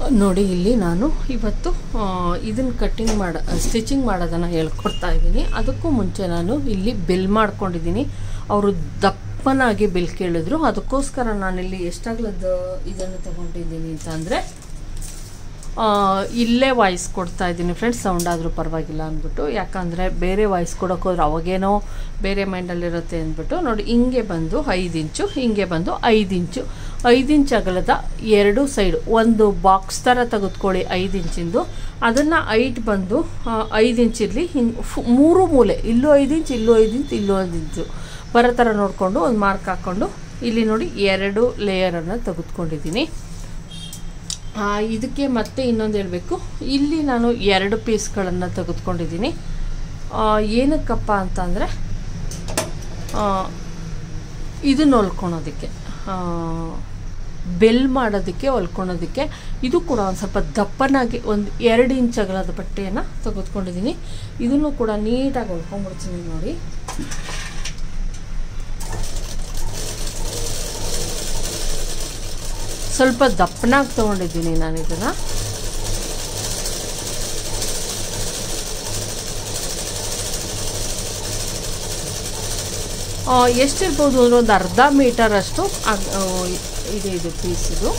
ನೋಡಿ ಇಲ್ಲಿ ನಾನು ಇವತ್ತು ಇದನ್ನು ಕಟ್ಟಿಂಗ್ ಮಾಡ ಸ್ಟಿಚಿಂಗ್ ಮಾಡೋದನ್ನು ಹೇಳ್ಕೊಡ್ತಾ ಇದ್ದೀನಿ ಅದಕ್ಕೂ ಮುಂಚೆ ನಾನು ಇಲ್ಲಿ ಬಿಲ್ ಮಾಡ್ಕೊಂಡಿದ್ದೀನಿ ಅವರು ದಪ್ಪನಾಗಿ ಬಿಲ್ ಕೇಳಿದ್ರು ಅದಕ್ಕೋಸ್ಕರ ನಾನಿಲ್ಲಿ ಎಷ್ಟಾಗ್ಲದ್ದು ಇದನ್ನು ತಗೊಂಡಿದ್ದೀನಿ ಅಂತ ಅಂದರೆ ಇಲ್ಲೇ ವಾಯ್ಸ್ ಕೊಡ್ತಾ ಇದ್ದೀನಿ ಫ್ರೆಂಡ್ಸ್ ಸೌಂಡ್ ಆದರೂ ಪರವಾಗಿಲ್ಲ ಅಂದ್ಬಿಟ್ಟು ಯಾಕಂದರೆ ಬೇರೆ ವಾಯ್ಸ್ ಕೊಡೋಕ್ಕೋದ್ರೆ ಅವಾಗೇನೋ ಬೇರೆ ಮೈಂಡಲ್ಲಿರುತ್ತೆ ಅಂದ್ಬಿಟ್ಟು ನೋಡಿ ಹಿಂಗೆ ಬಂದು ಐದು ಇಂಚು ಹಿಂಗೆ ಬಂದು ಐದು ಇಂಚು ಐದು ಇಂಚ್ ಅಗಲದ ಎರಡು ಸೈಡು ಒಂದು ಬಾಕ್ಸ್ ಥರ ತೆಗೆದುಕೊಳ್ಳಿ ಐದು ಇಂಚಿಂದು ಅದನ್ನು ಐಟ್ ಬಂದು ಐದು ಇಂಚ್ ಇರಲಿ ಹಿಂಗೆ ಫು ಮೂರು ಮೂಲೆ ಇಲ್ಲೂ ಐದು ಇಂಚ್ ಇಲ್ಲೂ ಐದು ಇಂಚ್ ಇಲ್ಲೂ ಐದು ಇಂಚು ಬರೋ ಥರ ನೋಡಿಕೊಂಡು ಒಂದು ಮಾರ್ಕ್ ಹಾಕ್ಕೊಂಡು ಇಲ್ಲಿ ನೋಡಿ ಎರಡು ಲೇಯರನ್ನು ತೆಗೆದುಕೊಂಡಿದ್ದೀನಿ ಇದಕ್ಕೆ ಮತ್ತೆ ಇನ್ನೊಂದು ಹೇಳಬೇಕು ಇಲ್ಲಿ ನಾನು ಎರಡು ಪೀಸ್ಗಳನ್ನು ತೆಗೆದುಕೊಂಡಿದ್ದೀನಿ ಏನಕ್ಕಪ್ಪ ಅಂತಂದರೆ ಇದನ್ನು ಹೊಲ್ಕೊಳೋದಕ್ಕೆ ಬೆಲ್ ಮಾಡೋದಕ್ಕೆ ಹೊಲ್ಕೊಳೋದಕ್ಕೆ ಇದು ಕೂಡ ಒಂದು ಸ್ವಲ್ಪ ದಪ್ಪನಾಗಿ ಒಂದು ಎರಡು ಇಂಚ್ ಅಗಲದ ಬಟ್ಟೆಯನ್ನು ತೆಗೆದುಕೊಂಡಿದ್ದೀನಿ ಇದನ್ನು ಕೂಡ ನೀಟಾಗಿ ಹೊಲ್ಕೊಂಡ್ಬಿಡ್ತೀನಿ ನೋಡಿ ಸ್ವಲ್ಪ ದಪ್ಪನಾಗಿ ತೊಗೊಂಡಿದ್ದೀನಿ ನಾನು ಇದನ್ನು ಎಷ್ಟಿರ್ಬೋದು ಅಂದರೆ ಒಂದು ಅರ್ಧ ಮೀಟರ್ ಅಷ್ಟು ಇದೆ ಇದು ಪೀಸ್ ಇದು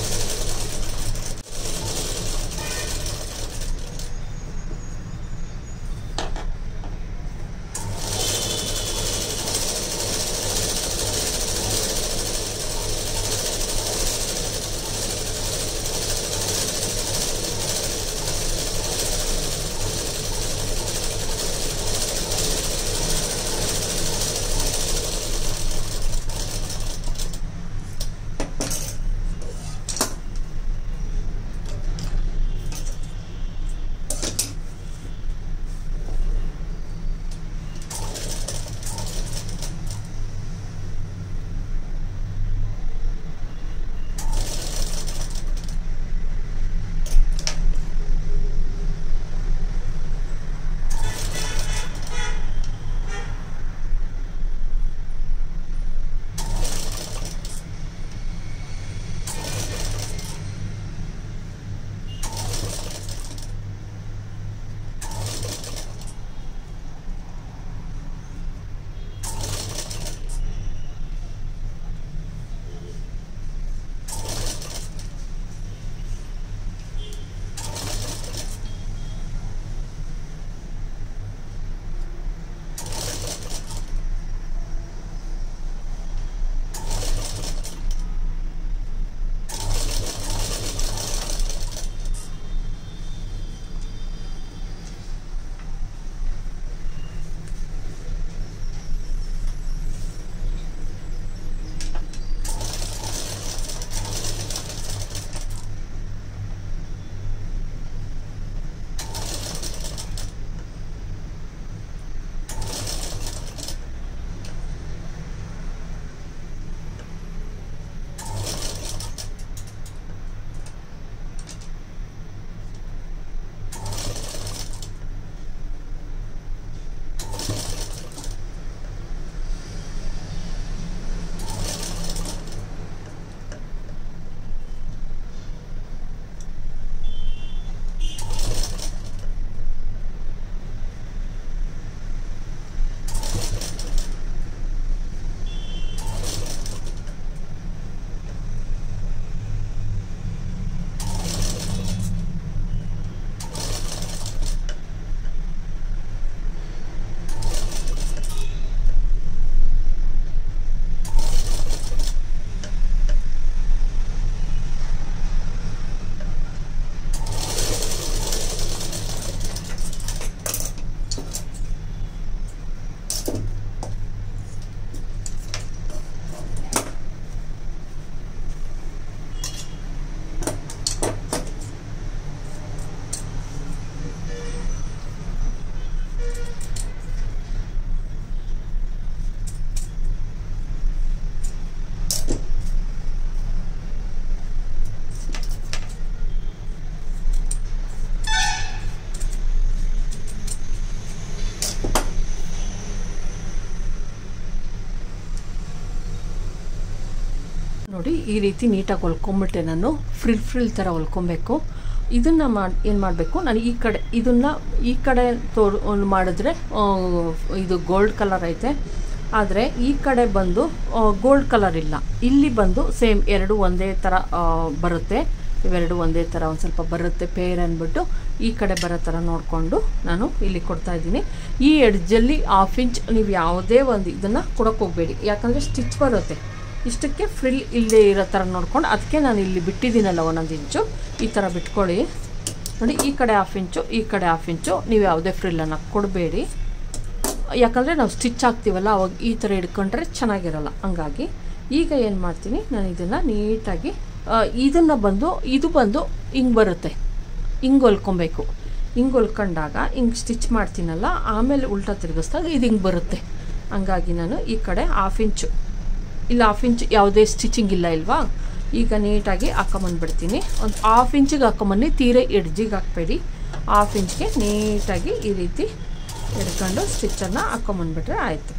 ನೋಡಿ ಈ ರೀತಿ ನೀಟಾಗಿ ಹೊಲ್ಕೊಂಬಿಟ್ಟೆ ನಾನು ಫ್ರಿಲ್ ಫ್ರಿಲ್ ಥರ ಹೊಲ್ಕೊಬೇಕು ಇದನ್ನು ಮಾಡಿ ಏನು ಮಾಡಬೇಕು ನಾನು ಈ ಕಡೆ ಇದನ್ನು ಈ ಕಡೆ ತೋರ್ ಒಂದು ಮಾಡಿದ್ರೆ ಆ, ಇದು ಗೋಲ್ಡ್ ಕಲರ್ ಐತೆ ಆದರೆ ಈ ಕಡೆ ಬಂದು ಗೋಲ್ಡ್ ಕಲರ್ ಇಲ್ಲ ಇಲ್ಲಿ ಬಂದು ಸೇಮ್ ಎರಡು ಒಂದೇ ಥರ ಆ, ಬರುತ್ತೆ ಇವೆರಡು ಒಂದೇ ಥರ ಒಂದು ಸ್ವಲ್ಪ ಬರುತ್ತೆ ಪೇರ್ ಅಂದ್ಬಿಟ್ಟು ಈ ಕಡೆ ಬರೋ ಥರ ನೋಡಿಕೊಂಡು ನಾನು ಇಲ್ಲಿ ಕೊಡ್ತಾ ಇದ್ದೀನಿ ಈ ಎಡ್ಜಲ್ಲಿ ಹಾಫ್ ಇಂಚ್ ನೀವು ಯಾವುದೇ ಒಂದು ಇದನ್ನು ಕೊಡೋಕೆ ಹೋಗಬೇಡಿ ಯಾಕಂದರೆ ಸ್ಟಿಚ್ ಬರುತ್ತೆ ಇಷ್ಟಕ್ಕೆ ಫ್ರಿಲ್ ಇಲ್ಲೇ ಇರೋ ಥರ ನೋಡ್ಕೊಂಡು ಅದಕ್ಕೆ ನಾನು ಇಲ್ಲಿ ಬಿಟ್ಟಿದ್ದೀನಲ್ಲ ಒಂದೊಂದು ಇಂಚು ಈ ಥರ ಬಿಟ್ಕೊಳ್ಳಿ ನೋಡಿ ಈ ಕಡೆ ಹಾಫ್ ಇಂಚು ಈ ಕಡೆ ಹಾಫ್ ಇಂಚು ನೀವು ಯಾವುದೇ ಫ್ರಿಲ್ಲನ್ನು ಕೊಡಬೇಡಿ ಯಾಕಂದರೆ ನಾವು ಸ್ಟಿಚ್ ಹಾಕ್ತೀವಲ್ಲ ಅವಾಗ ಈ ಥರ ಹಿಡ್ಕೊಂಡ್ರೆ ಚೆನ್ನಾಗಿರಲ್ಲ ಹಂಗಾಗಿ ಈಗ ಏನು ಮಾಡ್ತೀನಿ ನಾನು ಇದನ್ನು ನೀಟಾಗಿ ಇದನ್ನು ಬಂದು ಇದು ಬಂದು ಹಿಂಗೆ ಬರುತ್ತೆ ಹಿಂಗೆ ಹೊಲ್ಕೊಬೇಕು ಹಿಂಗೆ ಹೊಲ್ಕೊಂಡಾಗ ಹಿಂಗೆ ಸ್ಟಿಚ್ ಮಾಡ್ತೀನಲ್ಲ ಆಮೇಲೆ ಉಲ್ಟಾ ತಿರುಗಿಸ್ದಾಗ ಇದು ಹಿಂಗೆ ಬರುತ್ತೆ ಹಂಗಾಗಿ ನಾನು ಈ ಕಡೆ ಹಾಫ್ ಇಂಚು ಇಲ್ಲ ಹಾಫ್ ಇಂಚ್ ಯಾವುದೇ ಸ್ಟಿಚಿಂಗ್ ಇಲ್ಲ ಇಲ್ವಾ ಈಗ ನೀಟಾಗಿ ಹಾಕೊಂಬಂದ್ಬಿಡ್ತೀನಿ ಒಂದು ಹಾಫ್ ಇಂಚಿಗೆ ಹಾಕೊಂಬನ್ನಿ ತೀರೆ ಎಡ್ಜಿಗೆ ಹಾಕಬೇಡಿ ಹಾಫ್ ಇಂಚ್ಗೆ ನೀಟಾಗಿ ಈ ರೀತಿ ಹಿಡ್ಕೊಂಡು ಸ್ಟಿಚ್ಚನ್ನು ಹಾಕೊಂಬಂದ್ಬಿಟ್ರೆ ಆಯಿತು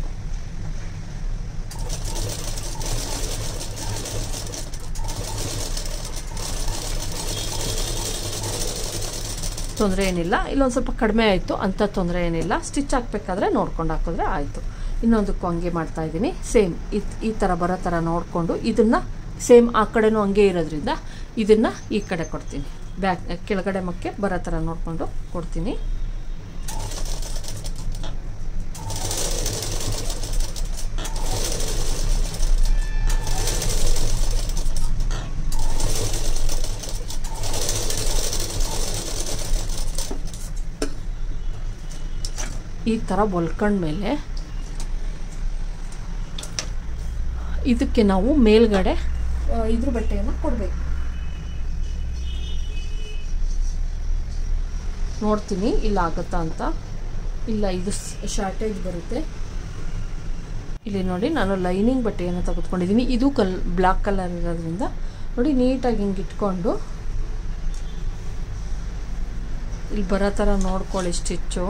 ತೊಂದರೆ ಏನಿಲ್ಲ ಇಲ್ಲೊಂದು ಸ್ವಲ್ಪ ಕಡಿಮೆ ಆಯಿತು ಅಂಥ ತೊಂದರೆ ಏನಿಲ್ಲ ಸ್ಟಿಚ್ ಹಾಕ್ಬೇಕಾದ್ರೆ ನೋಡ್ಕೊಂಡು ಹಾಕಿದ್ರೆ ಆಯಿತು ಇನ್ನೊಂದಕ್ಕೂ ಹಂಗೆ ಮಾಡ್ತಾ ಇದ್ದೀನಿ ಸೇಮ್ ಇತ್ ಈ ಥರ ಬರೋ ಥರ ನೋಡಿಕೊಂಡು ಇದನ್ನು ಸೇಮ್ ಆ ಕಡೆನೂ ಹಂಗೆ ಇರೋದ್ರಿಂದ ಇದನ್ನು ಈ ಕಡೆ ಕೊಡ್ತೀನಿ ಬ್ಯಾಕ್ ಕೆಳಗಡೆ ಮಕ್ಕೆ ಬರೋ ಥರ ನೋಡಿಕೊಂಡು ಕೊಡ್ತೀನಿ ಈ ಥರ ಹೊಲ್ಕೊಂಡ್ಮೇಲೆ ಇದಕ್ಕೆ ನಾವು ಮೇಲ್ಗಡೆ ಆ, ಇದ್ರ ಬಟ್ಟೆಯನ್ನು ಕೊಡಬೇಕು ನೋಡ್ತೀನಿ ಇಲ್ಲ ಆಗುತ್ತಾ ಅಂತ ಇಲ್ಲ ಇದು ಶಾರ್ಟೇಜ್ ಬರುತ್ತೆ ಇಲ್ಲಿ ನೋಡಿ ನಾನು ಲೈನಿಂಗ್ ಬಟ್ಟೆಯನ್ನು ತೆಗೆದುಕೊಂಡಿದ್ದೀನಿ ಇದು ಕಲ್ ಬ್ಲ್ಯಾಕ್ ಕಲರ್ ಇರೋದ್ರಿಂದ ನೋಡಿ ನೀಟಾಗಿ ಹಿಂಗೆ ಇಟ್ಕೊಂಡು ಇಲ್ಲಿ ಬರೋ ಥರ ನೋಡ್ಕೊಳ್ಳಿ ಸ್ಟಿಚ್ಚು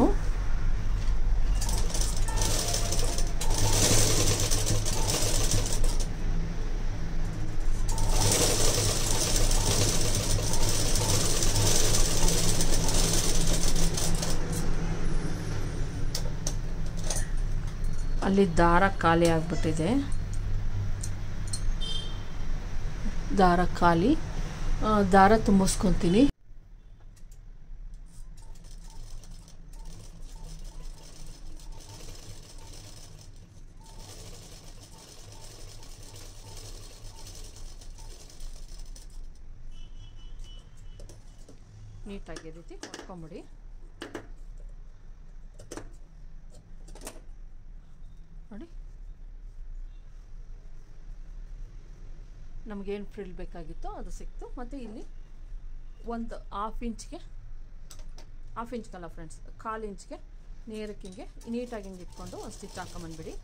ಅಲ್ಲಿ ದಾರ ಖಾಲಿ ಆಗಿಬಿಟ್ಟಿದೆ ದಾರ ಖಾಲಿ ಆ, ದಾರ ತುಂಬಿಸ್ಕೊತೀನಿ ನೀಟಾಗಿ ಈ ರೀತಿ ಹೊಡ್ಕೊಂಬಿಡಿ ನೋಡಿ ನಮಗೇನು ಫ್ರಿಲ್ ಬೇಕಾಗಿತ್ತೋ ಅದು ಸಿಕ್ತು ಮತ್ತು ಇಲ್ಲಿ ಒಂದು ಹಾಫ್ ಇಂಚ್ಗೆ ಹಾಫ್ ಇಂಚ್ಗಲ್ಲ ಫ್ರೆಂಡ್ಸ್ ಕಾಲು ಇಂಚ್ಗೆ ನೇರಕ್ಕೆ ಹಿಂಗೆ ನೀಟಾಗಿ ಹಿಂಗೆ ಇಟ್ಕೊಂಡು ಒಂದು ಸ್ಟಿಚ್ ಹಾಕೊಂಬಂದ್ಬಿಡಿ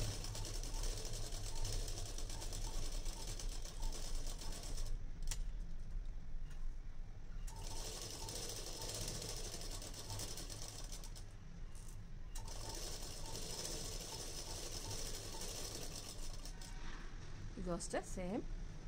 ಇದು ಅಷ್ಟೇ ಸೇಮ್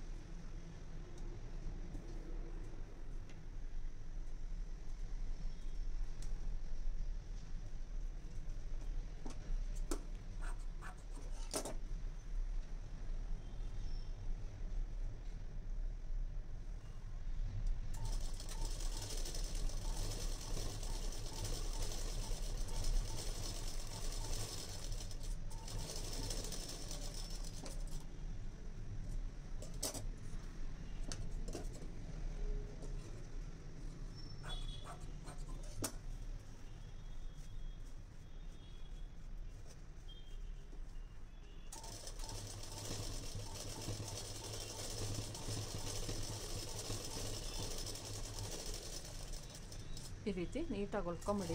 ಈ ರೀತಿ ನೀಟಾಗಿ ಹೊಲ್ಕೊಂಬಿಡಿ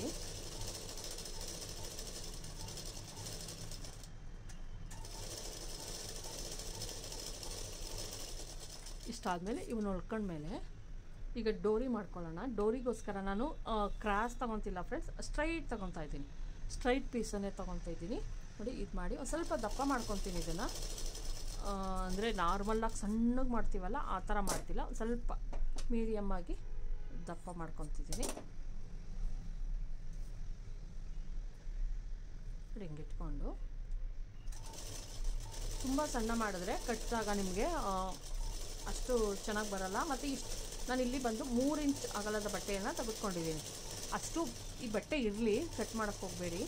ಇಷ್ಟಾದಮೇಲೆ ಇವನ್ನ ಹೊಲ್ಕೊಂಡ್ಮೇಲೆ ಈಗ ಡೋರಿ ಮಾಡ್ಕೊಳ್ಳೋಣ ಡೋರಿಗೋಸ್ಕರ ನಾನು ಕ್ರಾಸ್ ತೊಗೊತಿಲ್ಲ ಫ್ರೆಂಡ್ಸ್ ಸ್ಟ್ರೈಟ್ ತೊಗೊತಾ ಇದ್ದೀನಿ ಸ್ಟ್ರೈಟ್ ಪೀಸನ್ನೇ ತೊಗೊತಾ ಇದ್ದೀನಿ ನೋಡಿ ಇದು ಮಾಡಿ ಒಂದು ಸ್ವಲ್ಪ ದಪ್ಪ ಮಾಡ್ಕೊತೀನಿ ಇದನ್ನು ಅಂದರೆ ನಾರ್ಮಲಾಗಿ ಸಣ್ಣಗೆ ಮಾಡ್ತೀವಲ್ಲ ಆ ಥರ ಮಾಡ್ತಿಲ್ಲ ಒಂದು ಸ್ವಲ್ಪ ಮೀಡಿಯಮ್ ಆಗಿ ದಪ್ಪ ಮಾಡ್ಕೊತಿದ್ದೀನಿ ಹಿಂಗೆ ಇಟ್ಕೊಂಡು ತುಂಬ ಸಣ್ಣ ಮಾಡಿದ್ರೆ ಕಟ್ಟಿದಾಗ ನಿಮಗೆ ಅಷ್ಟು ಚೆನ್ನಾಗಿ ಬರಲ್ಲ ಮತ್ತು ಇಷ್ಟು ನಾನು ಇಲ್ಲಿ ಬಂದು ಮೂರು ಇಂಚ್ ಅಗಲದ ಬಟ್ಟೆಯನ್ನು ತೆಗೆದುಕೊಂಡಿದ್ದೀನಿ ಅಷ್ಟು ಈ ಬಟ್ಟೆ ಇರಲಿ ಕಟ್ ಮಾಡೋಕ್ಕೆ ಹೋಗಬೇಡಿ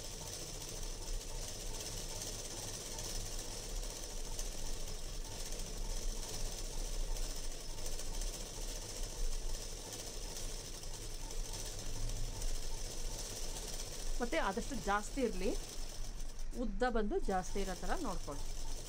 ಮತ್ತು ಆದಷ್ಟು ಜಾಸ್ತಿ ಇರಲಿ ಉದ್ದ ಬಂದು ಜಾಸ್ತಿ ಇರೋ ಥರ ನೋಡ್ಕೊಳ್ಳಿ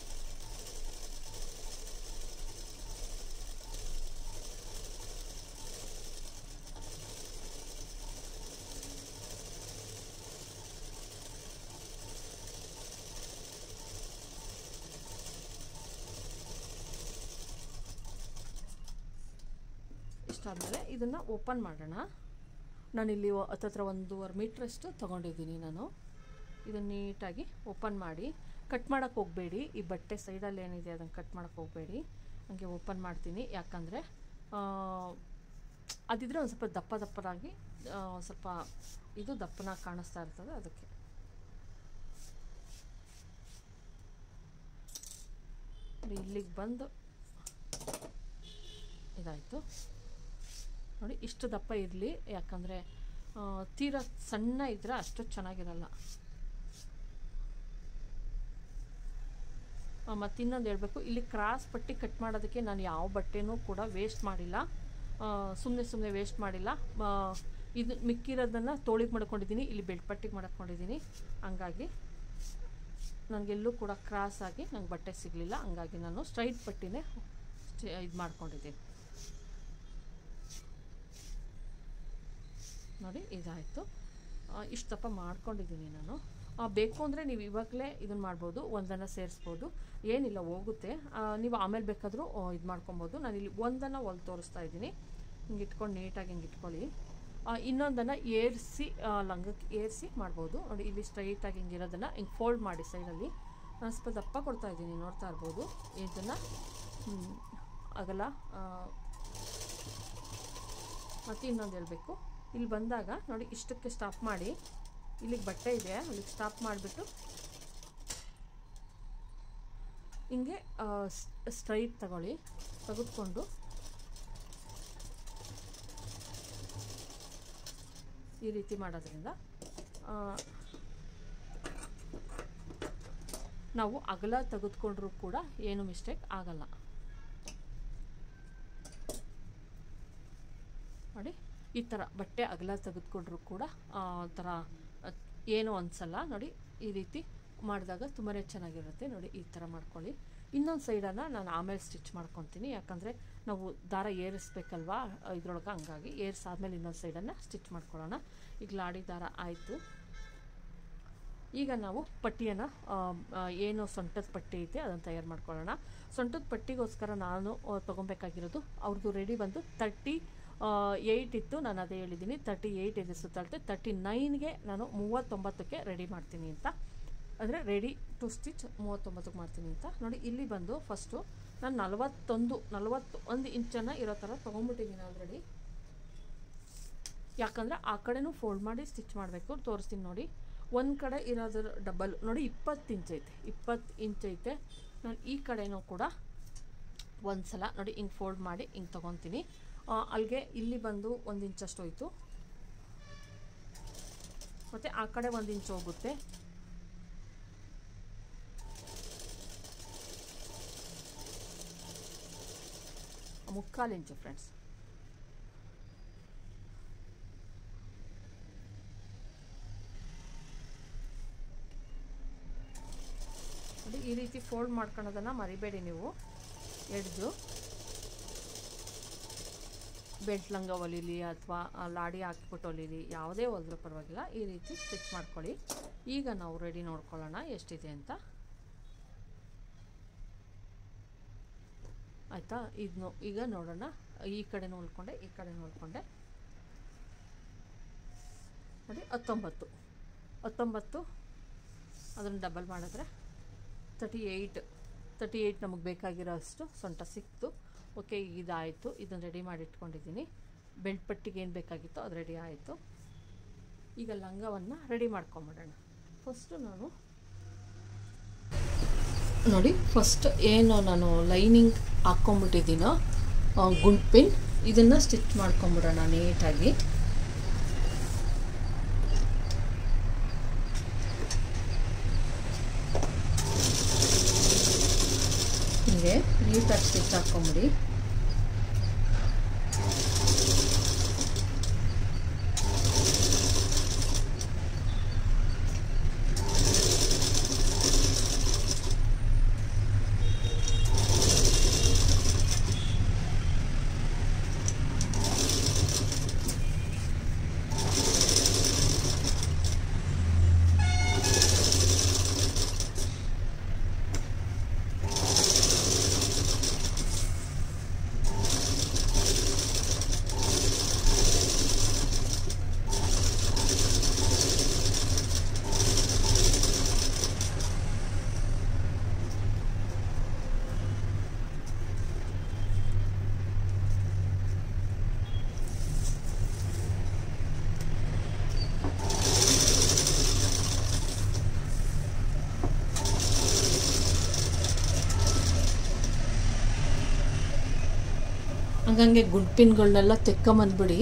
ಇಷ್ಟಾದಮೇಲೆ ಇದನ್ನು ಓಪನ್ ಮಾಡೋಣ ನಾನಿಲ್ಲಿ ಹತ್ತತ್ರ ಒಂದೂವರೆ ಮೀಟ್ರಷ್ಟು ತೊಗೊಂಡಿದ್ದೀನಿ ನಾನು ಇದನ್ನು ನೀಟಾಗಿ ಓಪನ್ ಮಾಡಿ ಕಟ್ ಮಾಡೋಕ್ಕೆ ಹೋಗಬೇಡಿ ಈ ಬಟ್ಟೆ ಸೈಡಲ್ಲಿ ಏನಿದೆ ಅದನ್ನು ಕಟ್ ಮಾಡೋಕ್ಕೆ ಹೋಗಬೇಡಿ ಹಂಗೆ ಓಪನ್ ಮಾಡ್ತೀನಿ ಯಾಕಂದರೆ ಅದಿದ್ರೆ ಒಂದು ಸ್ವಲ್ಪ ದಪ್ಪ ದಪ್ಪನಾಗಿ ಒಂದು ಸ್ವಲ್ಪ ಇದು ದಪ್ಪನಾಗಿ ಕಾಣಿಸ್ತಾ ಇರ್ತದೆ ಅದಕ್ಕೆ ಇಲ್ಲಿಗೆ ಬಂದು ಇದಾಯಿತು ನೋಡಿ ಇಷ್ಟು ದಪ್ಪ ಇರಲಿ ಯಾಕಂದರೆ ತೀರಾ ಸಣ್ಣ ಇದ್ದರೆ ಅಷ್ಟು ಚೆನ್ನಾಗಿರಲ್ಲ ಮತ್ತು ಇನ್ನೊಂದು ಹೇಳಬೇಕು ಇಲ್ಲಿ ಕ್ರಾಸ್ ಪಟ್ಟಿ ಕಟ್ ಮಾಡೋದಕ್ಕೆ ನಾನು ಯಾವ ಬಟ್ಟೆನೂ ಕೂಡ ವೇಸ್ಟ್ ಮಾಡಿಲ್ಲ ಸುಮ್ಮನೆ ಸುಮ್ಮನೆ ವೇಸ್ಟ್ ಮಾಡಿಲ್ಲ ಇದು ಮಿಕ್ಕಿರೋದನ್ನು ತೋಳಿಗೆ ಮಾಡ್ಕೊಂಡಿದ್ದೀನಿ ಇಲ್ಲಿ ಬೆಲ್ಟ್ ಪಟ್ಟಿಗೆ ಮಾಡ್ಕೊಂಡಿದ್ದೀನಿ ಹಂಗಾಗಿ ನನಗೆಲ್ಲೂ ಕೂಡ ಕ್ರಾಸ್ ಆಗಿ ನಂಗೆ ಬಟ್ಟೆ ಸಿಗಲಿಲ್ಲ ಹಂಗಾಗಿ ನಾನು ಸ್ಟ್ರೈಟ್ ಪಟ್ಟಿನೇ ಇದು ಮಾಡ್ಕೊಂಡಿದ್ದೀನಿ ನೋಡಿ ಇದಾಯಿತು ಇಷ್ಟು ದಪ್ಪ ಮಾಡ್ಕೊಂಡಿದ್ದೀನಿ ನಾನು ಬೇಕು ಅಂದರೆ ನೀವು ಇವಾಗಲೇ ಇದನ್ನು ಮಾಡ್ಬೋದು ಒಂದನ್ನು ಸೇರಿಸ್ಬೋದು ಏನಿಲ್ಲ ಹೋಗುತ್ತೆ ನೀವು ಆಮೇಲೆ ಬೇಕಾದರೂ ಇದು ಮಾಡ್ಕೊಬೋದು ನಾನಿಲ್ಲಿ ಒಂದನ್ನು ಹೊಲ್ ತೋರಿಸ್ತಾ ಇದ್ದೀನಿ ಹಿಂಗೆ ಇಟ್ಕೊಂಡು ನೀಟಾಗಿ ಹಿಂಗೆ ಇಟ್ಕೊಳ್ಳಿ ಇನ್ನೊಂದನ್ನು ಏರಿಸಿ ಲಂಗಕ್ಕೆ ಏರಿಸಿ ಮಾಡ್ಬೋದು ನೋಡಿ ಇಲ್ಲಿ ಸ್ಟ್ರೈಟಾಗಿ ಹಿಂಗೆ ಇರೋದನ್ನು ಹಿಂಗೆ ಫೋಲ್ಡ್ ಮಾಡಿ ಸೈಡಲ್ಲಿ ನಾನು ಸ್ವಲ್ಪ ದಪ್ಪ ಕೊಡ್ತಾ ಇದ್ದೀನಿ ನೋಡ್ತಾ ಇರ್ಬೋದು ಇದನ್ನು ಅಗಲ ಮತ್ತು ಇನ್ನೊಂದು ಹೇಳಬೇಕು ಇಲ್ಲಿ ಬಂದಾಗ ನೋಡಿ ಇಷ್ಟಕ್ಕೆ ಸ್ಟಾಪ್ ಮಾಡಿ ಇಲ್ಲಿಗೆ ಬಟ್ಟೆ ಇದೆ ಅಲ್ಲಿಗೆ ಸ್ಟಾಪ್ ಮಾಡಿಬಿಟ್ಟು ಹಿಂಗೆ ಸ್ಟ್ರೈಟ್ ತಗೊಳ್ಳಿ ತೆಗೆದುಕೊಂಡು ಈ ರೀತಿ ಮಾಡೋದ್ರಿಂದ ನಾವು ಅಗಲ ತೆಗೆದುಕೊಂಡ್ರೂ ಕೂಡ ಏನು ಮಿಸ್ಟೇಕ್ ಆಗಲ್ಲ ನೋಡಿ ಈ ಥರ ಬಟ್ಟೆ ಅಗಲ ತೆಗೆದುಕೊಂಡ್ರೂ ಕೂಡ ಒಂಥರ ಏನೂ ಅನಿಸಲ್ಲ ನೋಡಿ ಈ ರೀತಿ ಮಾಡಿದಾಗ ತುಂಬಾ ಚೆನ್ನಾಗಿರುತ್ತೆ ನೋಡಿ ಈ ಥರ ಮಾಡ್ಕೊಳ್ಳಿ ಇನ್ನೊಂದು ಸೈಡನ್ನು ನಾನು ಆಮೇಲೆ ಸ್ಟಿಚ್ ಮಾಡ್ಕೊತೀನಿ ಯಾಕಂದರೆ ನಾವು ದಾರ ಏರಿಸ್ಬೇಕಲ್ವಾ ಇದ್ರೊಳಗೆ ಹಂಗಾಗಿ ಏರಿಸಾದ್ಮೇಲೆ ಇನ್ನೊಂದು ಸೈಡನ್ನು ಸ್ಟಿಚ್ ಮಾಡ್ಕೊಳ್ಳೋಣ ಈಗ ಲಾಡಿ ದಾರ ಆಯಿತು ಈಗ ನಾವು ಪಟ್ಟಿಯನ್ನು ಏನು ಸೊಂಟದ ಪಟ್ಟಿ ಐತೆ ಅದನ್ನು ತಯಾರು ಮಾಡ್ಕೊಳ್ಳೋಣ ಸೊಂಟದ ಪಟ್ಟಿಗೋಸ್ಕರ ನಾನು ತೊಗೊಬೇಕಾಗಿರೋದು ಅವ್ರದ್ದು ರೆಡಿ ಬಂದು ತರ್ಟಿ ಏಯ್ಟ್ ಇತ್ತು ನಾನು ಅದೇ ಹೇಳಿದ್ದೀನಿ ತರ್ಟಿ ಏಯ್ಟ್ ಇದೆ ಸುತ್ತಳತೆ ತರ್ಟಿ ನೈನ್ಗೆ ನಾನು ಮೂವತ್ತೊಂಬತ್ತಕ್ಕೆ ರೆಡಿ ಮಾಡ್ತೀನಿ ಅಂತ ಅಂದರೆ ರೆಡಿ ಟು ಸ್ಟಿಚ್ ಮೂವತ್ತೊಂಬತ್ತಕ್ಕೆ ಮಾಡ್ತೀನಿ ಅಂತ ನೋಡಿ ಇಲ್ಲಿ ಬಂದು ಫಸ್ಟು ನಾನು ನಲವತ್ತೊಂದು ನಲವತ್ತು ಒಂದು ಇಂಚನ್ನು ಇರೋ ಥರ ತೊಗೊಂಬಿಟ್ಟಿದ್ದೀನಿ ಆಲ್ರೆಡಿ ಯಾಕಂದರೆ ಆ ಕಡೆನೂ ಫೋಲ್ಡ್ ಮಾಡಿ ಸ್ಟಿಚ್ ಮಾಡಬೇಕು ತೋರಿಸ್ತೀನಿ ನೋಡಿ ಒಂದು ಕಡೆ ಇರೋದ್ರ ಡಬಲ್ ನೋಡಿ ಇಪ್ಪತ್ತು ಇಂಚ್ ಐತೆ ಇಪ್ಪತ್ತು ಇಂಚ್ ಐತೆ ನಾನು ಈ ಕಡೆನೂ ಕೂಡ ಒಂದು ಸಲ ನೋಡಿ ಹಿಂಗೆ ಫೋಲ್ಡ್ ಮಾಡಿ ಹಿಂಗೆ ತೊಗೊತೀನಿ ಅಲ್ಲಿಗೆ ಇಲ್ಲಿ ಬಂದು ಒಂದು ಇಂಚಷ್ಟು ಹೋಯ್ತು ಮತ್ತು ಆ ಕಡೆ ಒಂದು ಇಂಚ್ ಹೋಗುತ್ತೆ ಮುಕ್ಕಾಲು ಇಂಚು ಫ್ರೆಂಡ್ಸ್ ನೋಡಿ ಈ ರೀತಿ ಫೋಲ್ಡ್ ಮಾಡ್ಕೊಳ್ಳೋದನ್ನು ಮರಿಬೇಡಿ ನೀವು ಎಡ್ದು ಬೆಲ್ಟ್ ಲಂಗ ಹೊಲಿಲಿ ಅಥವಾ ಲಾಡಿ ಹಾಕಿಬಿಟ್ಟು ಹೊಲಿಲಿ ಯಾವುದೇ ಹೊಲಿದ್ರೂ ಪರವಾಗಿಲ್ಲ ಈ ರೀತಿ ಸ್ಟಿಚ್ ಮಾಡ್ಕೊಳ್ಳಿ ಈಗ ನಾವು ರೆಡಿ ನೋಡ್ಕೊಳ್ಳೋಣ ಎಷ್ಟಿದೆ ಅಂತ ಆಯಿತಾ ಇದು ಈಗ ನೋಡೋಣ ಈ ಕಡೆನೂ ಹೊಲ್ಕೊಂಡೆ ಈ ಕಡೆನೂ ಹೊಲ್ಕೊಂಡೆ ನೋಡಿ ಹತ್ತೊಂಬತ್ತು ಹತ್ತೊಂಬತ್ತು ಅದನ್ನು ಡಬಲ್ ಮಾಡಿದ್ರೆ ತರ್ಟಿ ಏಯ್ಟ್ ತರ್ಟಿ ಏಯ್ಟ್ ನಮಗೆ ಬೇಕಾಗಿರೋ ಅಷ್ಟು ಸೊಂಟ ಸಿಕ್ತು ಓಕೆ ಇದಾಯಿತು ಇದನ್ನು ರೆಡಿ ಮಾಡಿ ಇಟ್ಕೊಂಡಿದ್ದೀನಿ ಬೆಲ್ಟ್ ಪಟ್ಟಿಗೆ ಏನು ಬೇಕಾಗಿತ್ತೋ ಅದು ರೆಡಿ ಆಯಿತು ಈಗ ಲಂಗವನ್ನು ರೆಡಿ ಮಾಡ್ಕೊಂಬಿಡೋಣ ಫಸ್ಟು ನಾನು ನೋಡಿ ಫಸ್ಟ್ ಏನು ನಾನು ಲೈನಿಂಗ್ ಹಾಕ್ಕೊಂಬಿಟ್ಟಿದ್ದೀನೋ ಗುಂಡ್ಪಿನ್ ಇದನ್ನು ಸ್ಟಿಚ್ ಮಾಡ್ಕೊಂಬಿಡೋಣ ನೀಟಾಗಿ ಹೀಗೆ ನೀಟಾಗಿ ಸ್ಟಿಚ್ ಹಾಕ್ಕೊಂಬಿಡಿ ಹಂಗಂಗೆ ಗುಡ್ಪಿನ್ಗಳನ್ನೆಲ್ಲ ತೆಕ್ಕೊಂಬಂದ್ಬಿಡಿ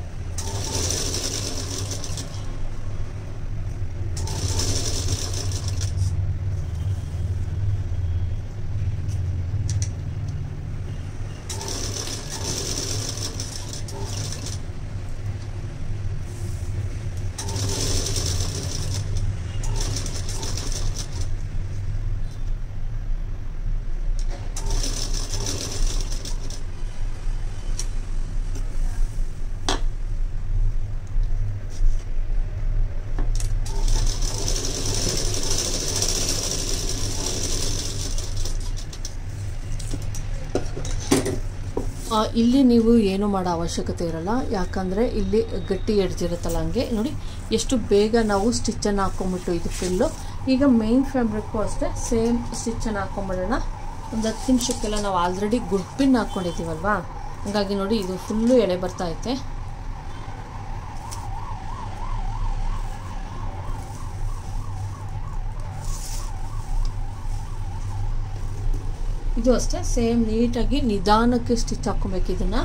ಆ, ಇಲ್ಲಿ ನೀವು ಏನು ಮಾಡೋ ಅವಶ್ಯಕತೆ ಇರಲ್ಲ ಯಾಕಂದರೆ ಇಲ್ಲಿ ಗಟ್ಟಿ ಎಡ್ಜಿರುತ್ತಲ್ಲ ಹಂಗೆ ನೋಡಿ ಎಷ್ಟು ಬೇಗ ನಾವು ಸ್ಟಿಚ್ಚನ್ನು ಹಾಕ್ಕೊಂಬಿಟ್ಟು ಇದು ಫಿಲ್ಲು ಈಗ ಮೇನ್ ಫ್ಯಾಬ್ರಿಕ್ಕು ಅಷ್ಟೇ ಸೇಮ್ ಸ್ಟಿಚ್ಚನ್ನು ಹಾಕ್ಕೊಂಬಿಡೋಣ ಒಂದು ಹತ್ತು ನಿಮಿಷಕ್ಕೆಲ್ಲ ನಾವು ಆಲ್ರೆಡಿ ಗುಡ್ಪಿನ್ ಹಾಕ್ಕೊಂಡಿದ್ದೀವಲ್ವಾ ಹಾಗಾಗಿ ನೋಡಿ ಇದು ಫುಲ್ಲು ಎಳೆ ಬರ್ತಾ ಐತೆ ಇದು ಅಷ್ಟೇ ಸೇಮ್ ನೀಟಾಗಿ ನಿಧಾನಕ್ಕೆ ಸ್ಟಿಚ್ ಹಾಕ್ಕೊಬೇಕು ಇದನ್ನು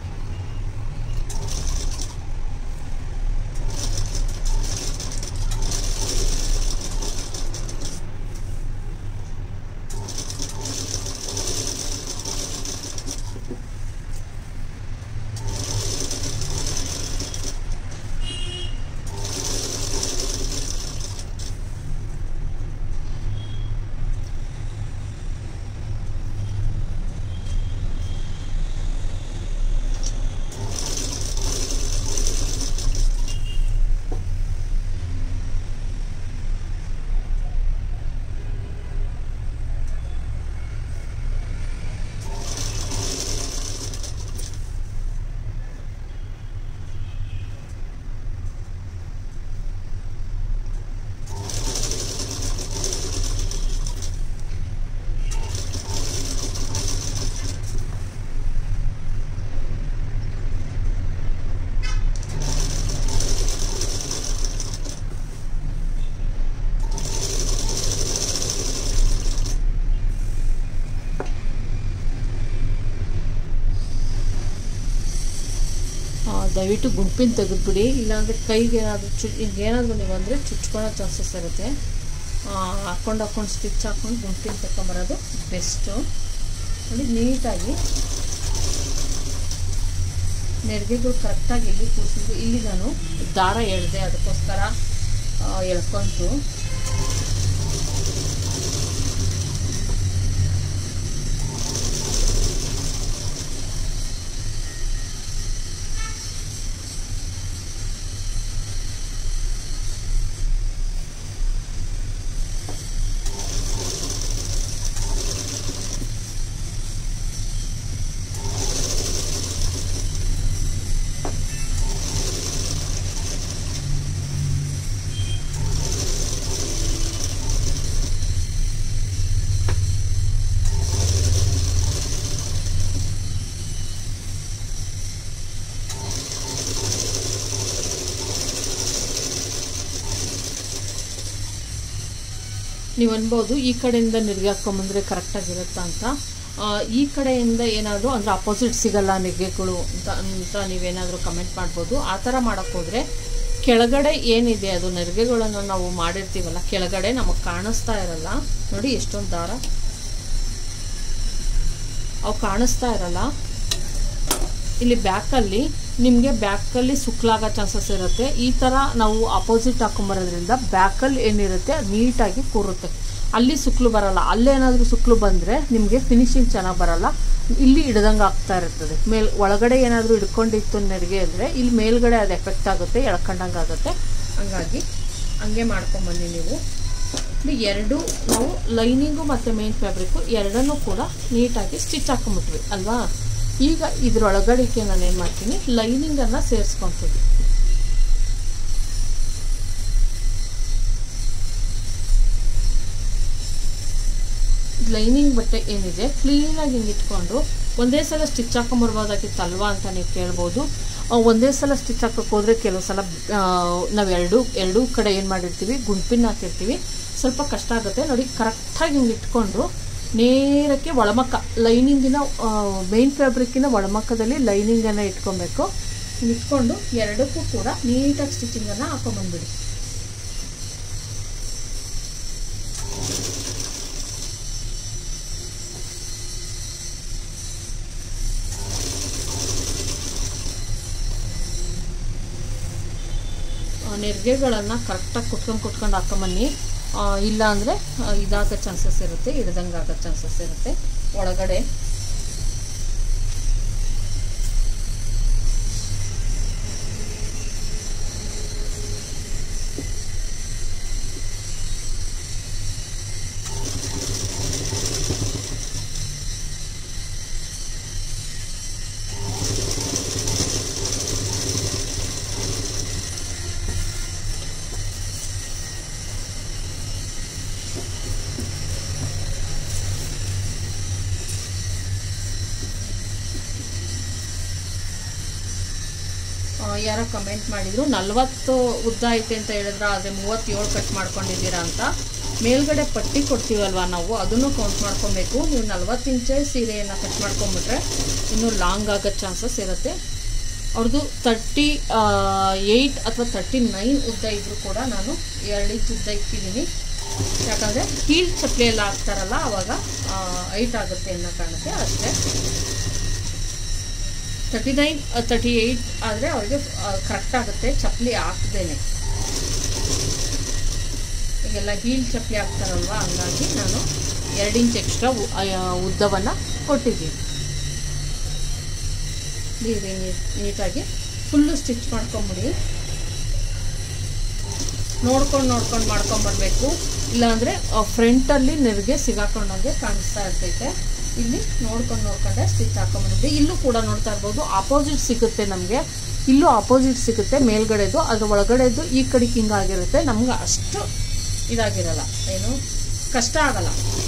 ದಯವಿಟ್ಟು ಗುಂಪಿನ ತೆಗೆದ್ಬಿಡಿ ಇಲ್ಲಾಂದರೆ ಕೈಗೆ ಏನಾದರೂ ಚು ಈಗ ಏನಾದರೂ ನೀವು ಅಂದರೆ ಚುಚ್ಕೊಳ್ಳೋ ಚಾನ್ಸಸ್ ಇರುತ್ತೆ ಹಾಕ್ಕೊಂಡು ಹಾಕ್ಕೊಂಡು ಸ್ಟಿಚ್ ಹಾಕ್ಕೊಂಡು ಗುಂಪಿನ ತಗೊಂಬರೋದು ಬೆಸ್ಟು ನೋಡಿ ನೀಟಾಗಿ ನೆರಿಗೆಗಳು ಕರೆಕ್ಟಾಗಿ ಇಲ್ಲಿ ಕೂರಿಸಿದ್ದು ಇಲ್ಲಿ ನಾನು ದಾರ ಎಳೆದೆ ಅದಕ್ಕೋಸ್ಕರ ಆ, ಎಳ್ಕೊಂತು ನೀವು ಅನ್ಬೋದು ಈ ಕಡೆಯಿಂದ ನೆರಿಗೆ ಹಾಕ್ಕೊಂಬಂದ್ರೆ ಕರೆಕ್ಟಾಗಿರುತ್ತಾ ಅಂತ ಆ, ಈ ಕಡೆಯಿಂದ ಏನಾದರೂ ಅಂದರೆ ಅಪೋಸಿಟ್ ಸಿಗಲ್ಲ ನೆರಿಗೆಗಳು ಅಂತ ಅಂತ ನೀವೇನಾದರೂ ಕಮೆಂಟ್ ಮಾಡ್ಬೋದು ಆ ಥರ ಮಾಡೋಕ್ಕೆ ಹೋದರೆ ಕೆಳಗಡೆ ಏನಿದೆ ಅದು ನೆರಿಗೆಗಳನ್ನು ನಾವು ಮಾಡಿರ್ತೀವಲ್ಲ ಕೆಳಗಡೆ ನಮಗೆ ಕಾಣಿಸ್ತಾ ಇರಲ್ಲ ನೋಡಿ ಎಷ್ಟೊಂದು ದಾರ ಅವು ಕಾಣಿಸ್ತಾ ಇರಲ್ಲ ಇಲ್ಲಿ ಬ್ಯಾಕಲ್ಲಿ ನಿಮಗೆ ಬ್ಯಾಕಲ್ಲಿ ಸುಕ್ಲಾಗೋ ಚಾನ್ಸಸ್ ಇರುತ್ತೆ ಈ ಥರ ನಾವು ಅಪೋಸಿಟ್ ಹಾಕೊಂಬರೋದ್ರಿಂದ ಬ್ಯಾಕಲ್ಲಿ ಏನಿರುತ್ತೆ ಅದು ನೀಟಾಗಿ ಕೂರುತ್ತೆ ಅಲ್ಲಿ ಸುಕ್ಲು ಬರಲ್ಲ ಅಲ್ಲೇನಾದರೂ ಸುಕ್ಲು ಬಂದರೆ ನಿಮಗೆ ಫಿನಿಶಿಂಗ್ ಚೆನ್ನಾಗಿ ಬರಲ್ಲ ಇಲ್ಲಿ ಹಿಡ್ದಂಗೆ ಆಗ್ತಾ ಇರ್ತದೆ ಮೇಲ್ ಒಳಗಡೆ ಏನಾದರೂ ಹಿಡ್ಕೊಂಡಿತ್ತು ನೆರಿಗೆ ಅಂದರೆ ಇಲ್ಲಿ ಮೇಲ್ಗಡೆ ಅದು ಎಫೆಕ್ಟ್ ಆಗುತ್ತೆ ಎಳ್ಕೊಂಡಂಗೆ ಆಗುತ್ತೆ ಹಂಗಾಗಿ ಹಂಗೆ ಮಾಡ್ಕೊಂಬನ್ನಿ ನೀವು ಇಲ್ಲಿ ಎರಡು ನಾವು ಲೈನಿಂಗು ಮತ್ತು ಮೇನ್ ಫ್ಯಾಬ್ರಿಕ್ಕು ಎರಡನ್ನೂ ಕೂಡ ನೀಟಾಗಿ ಸ್ಟಿಚ್ ಹಾಕೊಂಬಿಟ್ವಿ ಅಲ್ವಾ ಈಗ ಇದ್ರೊಳಗಡೆಗೆ ನಾನು ಏನು ಮಾಡ್ತೀನಿ ಲೈನಿಂಗನ್ನು ಸೇರಿಸ್ಕೊತೀನಿ ಲೈನಿಂಗ್ ಬಟ್ಟೆ ಏನಿದೆ ಕ್ಲೀನಾಗಿ ಹಿಂಗೆ ಇಟ್ಕೊಂಡು ಒಂದೇ ಸಲ ಸ್ಟಿಚ್ ಹಾಕೊಂಬರ್ಬೋದಾಗಿತ್ತಲ್ವಾ ಅಂತ ನೀವು ಕೇಳ್ಬೋದು ಆ, ಒಂದೇ ಸಲ ಸ್ಟಿಚ್ ಹಾಕೋಕೆ ಹೋದರೆ ಕೆಲವು ಸಲ ನಾವು ಎರಡು ಎರಡೂ ಕಡೆ ಏನು ಮಾಡಿರ್ತೀವಿ ಗುಂಪಿನ ಹಾಕಿರ್ತೀವಿ ಸ್ವಲ್ಪ ಕಷ್ಟ ಆಗುತ್ತೆ ನೋಡಿ ಕರೆಕ್ಟಾಗಿ ಹಿಂಗೆ ಇಟ್ಕೊಂಡು ನೇರಕ್ಕೆ ಒಳಮಕ್ಕ ಲೈನಿಂಗಿನ ಮೇನ್ ಫ್ಯಾಬ್ರಿಕ್ಕಿನ ಒಳಮಕ್ಕದಲ್ಲಿ ಲೈನಿಂಗನ್ನು ಇಟ್ಕೊಬೇಕು ಹಿಂಗ್ ಇಟ್ಕೊಂಡು ಎರಡಕ್ಕೂ ಕೂಡ ನೀಟಾಗಿ ಸ್ಟಿಚಿಂಗನ್ನು ಹಾಕೊಂಬಂದ್ಬಿಡಿ ನೆರಿಗೆಗಳನ್ನು ಕರೆಕ್ಟಾಗಿ ಕುಟ್ಕೊಂಡು ಕುಟ್ಕೊಂಡು ಹಾಕೊಂಬನ್ನಿ ಆ, ಇಲ್ಲ ಅಂದರೆ ಇದಾಗೋ ಚಾನ್ಸಸ್ ಇರುತ್ತೆ ಹಿಡ್ದಂಗೆ ಆಗೋ ಚಾನ್ಸಸ್ ಇರುತ್ತೆ ಒಳಗಡೆ ಆ, ಯಾರೋ ಕಮೆಂಟ್ ಮಾಡಿದ್ರು ನಲ್ವತ್ತು ಉದ್ದ ಐತೆ ಅಂತ ಹೇಳಿದ್ರ ಆದರೆ ಮೂವತ್ತೇಳು ಕಟ್ ಮಾಡ್ಕೊಂಡಿದ್ದೀರಾ ಅಂತ ಮೇಲ್ಗಡೆ ಪಟ್ಟಿ ಕೊಡ್ತೀವಲ್ವಾ ನಾವು ಅದನ್ನು ಕೌಂಟ್ ಮಾಡ್ಕೊಬೇಕು ನೀವು ನಲ್ವತ್ತು ಇಂಚೆ ಸೀರೆಯನ್ನು ಕಟ್ ಮಾಡ್ಕೊಂಬಿಟ್ರೆ ಇನ್ನೂ ಲಾಂಗ್ ಆಗೋ ಚಾನ್ಸಸ್ ಇರುತ್ತೆ ಅವ್ರದ್ದು ತರ್ಟಿ ಏಯ್ಟ್ ಅಥವಾ ತರ್ಟಿ ನೈನ್ ಉದ್ದ ಇದ್ದರೂ ಕೂಡ ನಾನು ಎರಡು ಇಂಚ್ ಉದ್ದ ಇಕ್ಕಿದ್ದೀನಿ ಯಾಕಂದರೆ ಹೀಲ್ ಚಪ್ಪಲಿ ಎಲ್ಲ ಹಾಕ್ತಾರಲ್ಲ ಆವಾಗ ಹೈಟ್ ಆಗುತ್ತೆ ಅನ್ನೋ ಕಾರಣಕ್ಕೆ ಅಷ್ಟೇ ತರ್ಟಿ ನೈನ್ ತರ್ಟಿ ಏಯ್ಟ್ ಆದರೆ ಅವ್ರಿಗೆ ಕರೆಕ್ಟ್ ಆಗುತ್ತೆ ಚಪ್ಪಲಿ ಹಾಕ್ದೇನೆ ಈಗೆಲ್ಲ ಹೀಲ್ ಚಪ್ಪಲಿ ಹಾಕ್ತಾರಲ್ವ ಹಂಗಾಗಿ ನಾನು ಎರಡು ಇಂಚ್ ಎಕ್ಸ್ಟ್ರಾ ಉದ್ದವನ್ನು ಕೊಟ್ಟಿದ್ದೀನಿ ನೀವೇ ನೀಟಾಗಿ ಫುಲ್ಲು ಸ್ಟಿಚ್ ಮಾಡ್ಕೊಂಬಿಡಿ ನೋಡ್ಕೊಂಡು ನೋಡ್ಕೊಂಡು ಮಾಡ್ಕೊಂಬರ್ಬೇಕು ಇಲ್ಲಾಂದರೆ ಫ್ರಂಟಲ್ಲಿ ನೆರಿಗೆ ಸಿಗಾಕೊಂಡಂಗೆ ಕಾಣಿಸ್ತಾ ಇರ್ತೈತೆ ಇಲ್ಲಿ ನೋಡ್ಕೊಂಡು ನೋಡ್ಕೊಂಡೆ ಸ್ಟಿಚ್ ಹಾಕೊಂಡ್ಬಂದಿದ್ದೆ ಇಲ್ಲೂ ಕೂಡ ನೋಡ್ತಾ ಇರ್ಬೋದು ಆಪೋಸಿಟ್ ಸಿಗುತ್ತೆ ನಮಗೆ ಇಲ್ಲೂ ಆಪೋಸಿಟ್ ಸಿಗುತ್ತೆ ಮೇಲ್ಗಡೆದು ಅದ್ರ ಒಳಗಡೆದು ಈ ಕಡೆಗೆ ಹಿಂಗಾಗಿರುತ್ತೆ ನಮ್ಗೆ ಅಷ್ಟು ಇದಾಗಿರಲ್ಲ ಏನು ಕಷ್ಟ ಆಗಲ್ಲ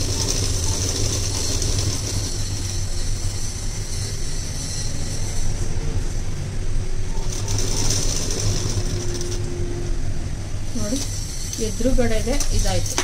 ನೋಡಿ ಎದುರುಗಡೆದೆ ಇದಾಯ್ತು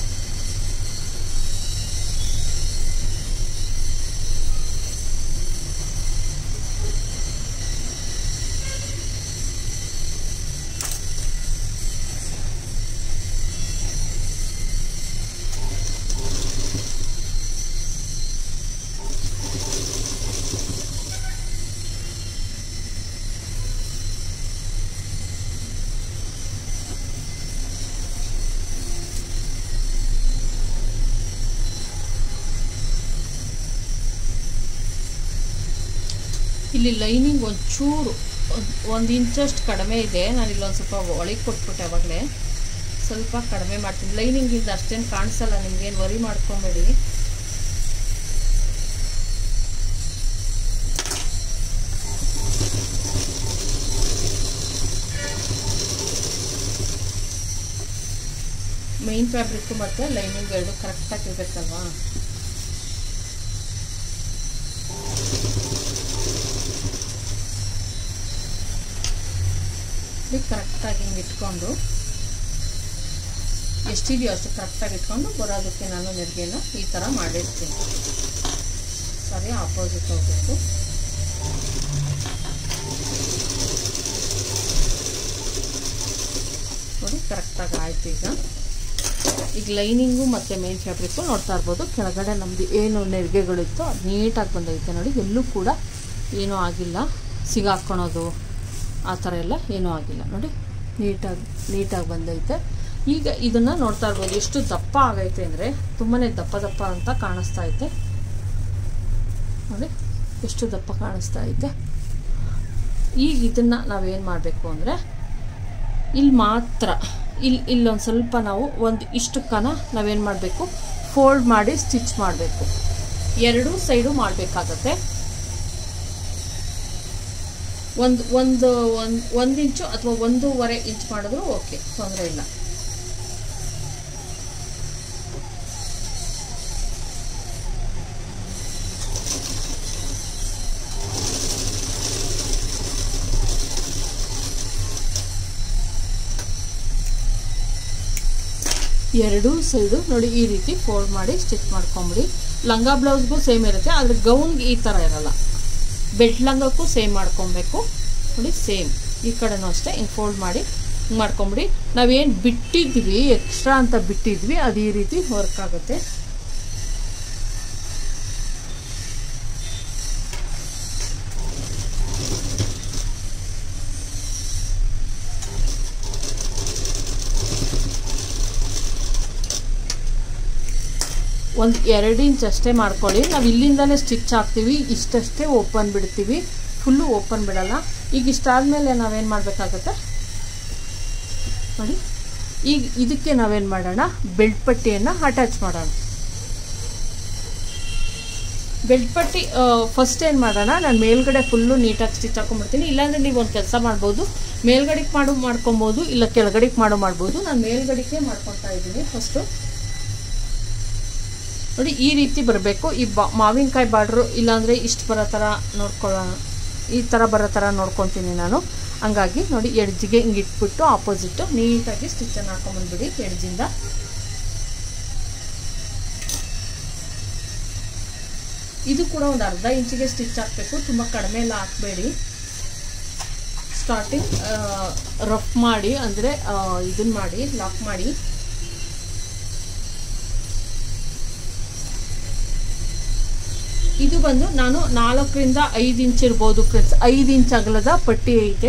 ಇಲ್ಲಿ ಲೈನಿಂಗ್ ಒಂಚೂರು ಒಂದು ಇಂಚಷ್ಟು ಕಡಿಮೆ ಇದೆ ನಾನು ಇಲ್ಲೊಂದು ಸ್ವಲ್ಪ ಒಳಗೆ ಕೊಟ್ಬಿಟ್ಟೆ ಅವಾಗಲೇ ಸ್ವಲ್ಪ ಕಡಿಮೆ ಮಾಡ್ತೀನಿ ಲೈನಿಂಗಿಂದ ಅಷ್ಟೇನು ಕಾಣಿಸಲ್ಲ ನಿಮ್ಗೇನು ವರಿ ಮಾಡ್ಕೊಬೇಡಿ ಮೈನ್ ಫ್ಯಾಬ್ರಿಕ್ ಮತ್ತು ಲೈನಿಂಗ್ ಎರಡು ಕರೆಕ್ಟಾಗಿ ಇರಬೇಕಲ್ವಾ ಕರೆಕ್ಟಾಗಿ ಹಿಂಗೆ ಇಟ್ಕೊಂಡು ಎಷ್ಟಿದೆಯೋ ಅಷ್ಟು ಕರೆಕ್ಟಾಗಿ ಇಟ್ಕೊಂಡು ಬರೋದಕ್ಕೆ ನಾನು ನೆರಿಗೆನ ಈ ಥರ ಮಾಡಿರ್ತೀನಿ ಸರಿ ಆಪೋಸಿಟ್ ಹೋಗ್ಬೇಕು ನೋಡಿ ಕರೆಕ್ಟಾಗಿ ಆಯ್ತು ಈಗ ಈಗ ಲೈನಿಂಗು ಮತ್ತು ಮೇನ್ ಫ್ಯಾಬ್ರಿಕ್ಕು ನೋಡ್ತಾ ಇರ್ಬೋದು ಕೆಳಗಡೆ ನಮ್ಮದು ಏನು ನೆರಿಗೆಗಳಿತ್ತು ಅದು ನೀಟಾಗಿ ಬಂದೈತೆ ನೋಡಿ ಎಲ್ಲೂ ಕೂಡ ಏನೂ ಆಗಿಲ್ಲ ಸಿಗಾಕ್ಕೊಳೋದು ಆ ಥರ ಎಲ್ಲ ಏನೂ ಆಗಿಲ್ಲ ನೋಡಿ ನೀಟಾಗಿ ನೀಟಾಗಿ ಬಂದೈತೆ ಈಗ ಇದನ್ನು ನೋಡ್ತಾ ಇರ್ಬೋದು ಎಷ್ಟು ದಪ್ಪ ಆಗೈತೆ ಅಂದರೆ ತುಂಬಾ ದಪ್ಪ ದಪ್ಪ ಅಂತ ಕಾಣಿಸ್ತಾ ಐತೆ ನೋಡಿ ಎಷ್ಟು ದಪ್ಪ ಕಾಣಿಸ್ತಾ ಐತೆ ಈಗ ಇದನ್ನು ನಾವೇನು ಮಾಡಬೇಕು ಅಂದರೆ ಇಲ್ಲಿ ಮಾತ್ರ ಇಲ್ಲಿ ಇಲ್ಲೊಂದು ಸ್ವಲ್ಪ ನಾವು ಒಂದು ಇಷ್ಟಕ್ಕನ ನಾವೇನು ಮಾಡಬೇಕು ಫೋಲ್ಡ್ ಮಾಡಿ ಸ್ಟಿಚ್ ಮಾಡಬೇಕು ಎರಡೂ ಸೈಡು ಮಾಡಬೇಕಾಗತ್ತೆ ಒಂದು ಒಂದು ಒಂದು ಒಂದು ಇಂಚು ಅಥವಾ ಒಂದೂವರೆ ಇಂಚ್ ಮಾಡಿದ್ರು ಓಕೆ ತೊಂದರೆ ಇಲ್ಲ ಎರಡೂ ಸೈಡು ನೋಡಿ ಈ ರೀತಿ ಫೋಲ್ಡ್ ಮಾಡಿ ಸ್ಟಿಚ್ ಮಾಡ್ಕೊಂಬಿಡಿ ಲಂಗ ಬ್ಲೌಸ್ಗೂ ಸೇಮ್ ಇರುತ್ತೆ ಆದರೆ ಗೌನ್ಗೆ ಈ ಥರ ಇರಲ್ಲ ಬೆಡ್ ಲಂಗಕ್ಕೂ ಸೇಮ್ ಮಾಡ್ಕೊಬೇಕು ನೋಡಿ ಸೇಮ್ ಈ ಕಡೆನೂ ಅಷ್ಟೇ ಹಿಂಗೆ ಫೋಲ್ಡ್ ಮಾಡಿ ಹಿಂಗೆ ಮಾಡ್ಕೊಂಬಿಡಿ ನಾವೇನು ಬಿಟ್ಟಿದ್ವಿ ಎಕ್ಸ್ಟ್ರಾ ಅಂತ ಬಿಟ್ಟಿದ್ವಿ ಅದು ಈ ರೀತಿ ವರ್ಕ್ ಆಗುತ್ತೆ ಒಂದು ಎರಡು ಇಂಚ್ ಅಷ್ಟೇ ಮಾಡ್ಕೊಳ್ಳಿ ನಾವು ಇಲ್ಲಿಂದಲೇ ಸ್ಟಿಚ್ ಹಾಕ್ತೀವಿ ಇಷ್ಟಷ್ಟೇ ಓಪನ್ ಬಿಡ್ತೀವಿ ಫುಲ್ಲು ಓಪನ್ ಬಿಡಲ್ಲ ಈಗ ಇಷ್ಟಾದಮೇಲೆ ನಾವೇನು ಮಾಡಬೇಕಾಗತ್ತೆ ನೋಡಿ ಈಗ ಇದಕ್ಕೆ ನಾವೇನು ಮಾಡೋಣ ಬೆಲ್ಟ್ ಪಟ್ಟಿಯನ್ನು ಅಟ್ಯಾಚ್ ಮಾಡೋಣ ಬೆಲ್ಟ್ ಪಟ್ಟಿ ಫಸ್ಟ್ ಏನು ಮಾಡೋಣ ನಾನು ಮೇಲ್ಗಡೆ ಫುಲ್ಲು ನೀಟಾಗಿ ಸ್ಟಿಚ್ ಹಾಕೊಂಡ್ಬಿಡ್ತೀನಿ ಇಲ್ಲಾಂದರೆ ನೀವು ಒಂದು ಕೆಲಸ ಮಾಡ್ಬೋದು ಮೇಲ್ಗಡೆಗೆ ಮಾಡು ಮಾಡ್ಕೊಬೋದು ಇಲ್ಲ ಕೆಳಗಡೆಗೆ ಮಾಡು ಮಾಡ್ಬೋದು ನಾನು ಮೇಲ್ಗಡೆಗೆ ಮಾಡ್ಕೊತಾ ಇದ್ದೀನಿ ಫಸ್ಟು ನೋಡಿ ಈ ರೀತಿ ಬರಬೇಕು ಈ ಬಾ ಮಾವಿನಕಾಯಿ ಬಾರ್ಡ್ರು ಇಲ್ಲಾಂದರೆ ಇಷ್ಟು ಬರೋ ಥರ ನೋಡ್ಕೊಳ್ಳೋಣ ಈ ಥರ ಬರೋ ಥರ ನೋಡ್ಕೊತೀನಿ ನಾನು ಹಂಗಾಗಿ ನೋಡಿ ಎಡ್ಜಿಗೆ ಹಿಂಗೆ ಇಟ್ಬಿಟ್ಟು ಆಪೋಸಿಟ್ಟು ನೀಟಾಗಿ ಸ್ಟಿಚ್ಚನ್ನು ಹಾಕೊಂಬಂದ್ಬಿಡಿ ಎಡ್ಜಿಂದ ಇದು ಕೂಡ ಒಂದು ಅರ್ಧ ಇಂಚಿಗೆ ಸ್ಟಿಚ್ ಹಾಕಬೇಕು ತುಂಬ ಕಡಿಮೆ ಎಲ್ಲ ಹಾಕಬೇಡಿ ಸ್ಟಾರ್ಟಿಂಗ್ ರಫ್ ಮಾಡಿ ಅಂದರೆ ಇದನ್ನ ಮಾಡಿ ಲಾಕ್ ಮಾಡಿ ಇದು ಬಂದು ನಾನು ನಾಲ್ಕರಿಂದ ಐದು ಇಂಚ್ ಇರ್ಬೋದು ಫ್ರೆಂಡ್ಸ್ ಐದು ಇಂಚ್ ಅಗಲದ ಪಟ್ಟಿ ಐತೆ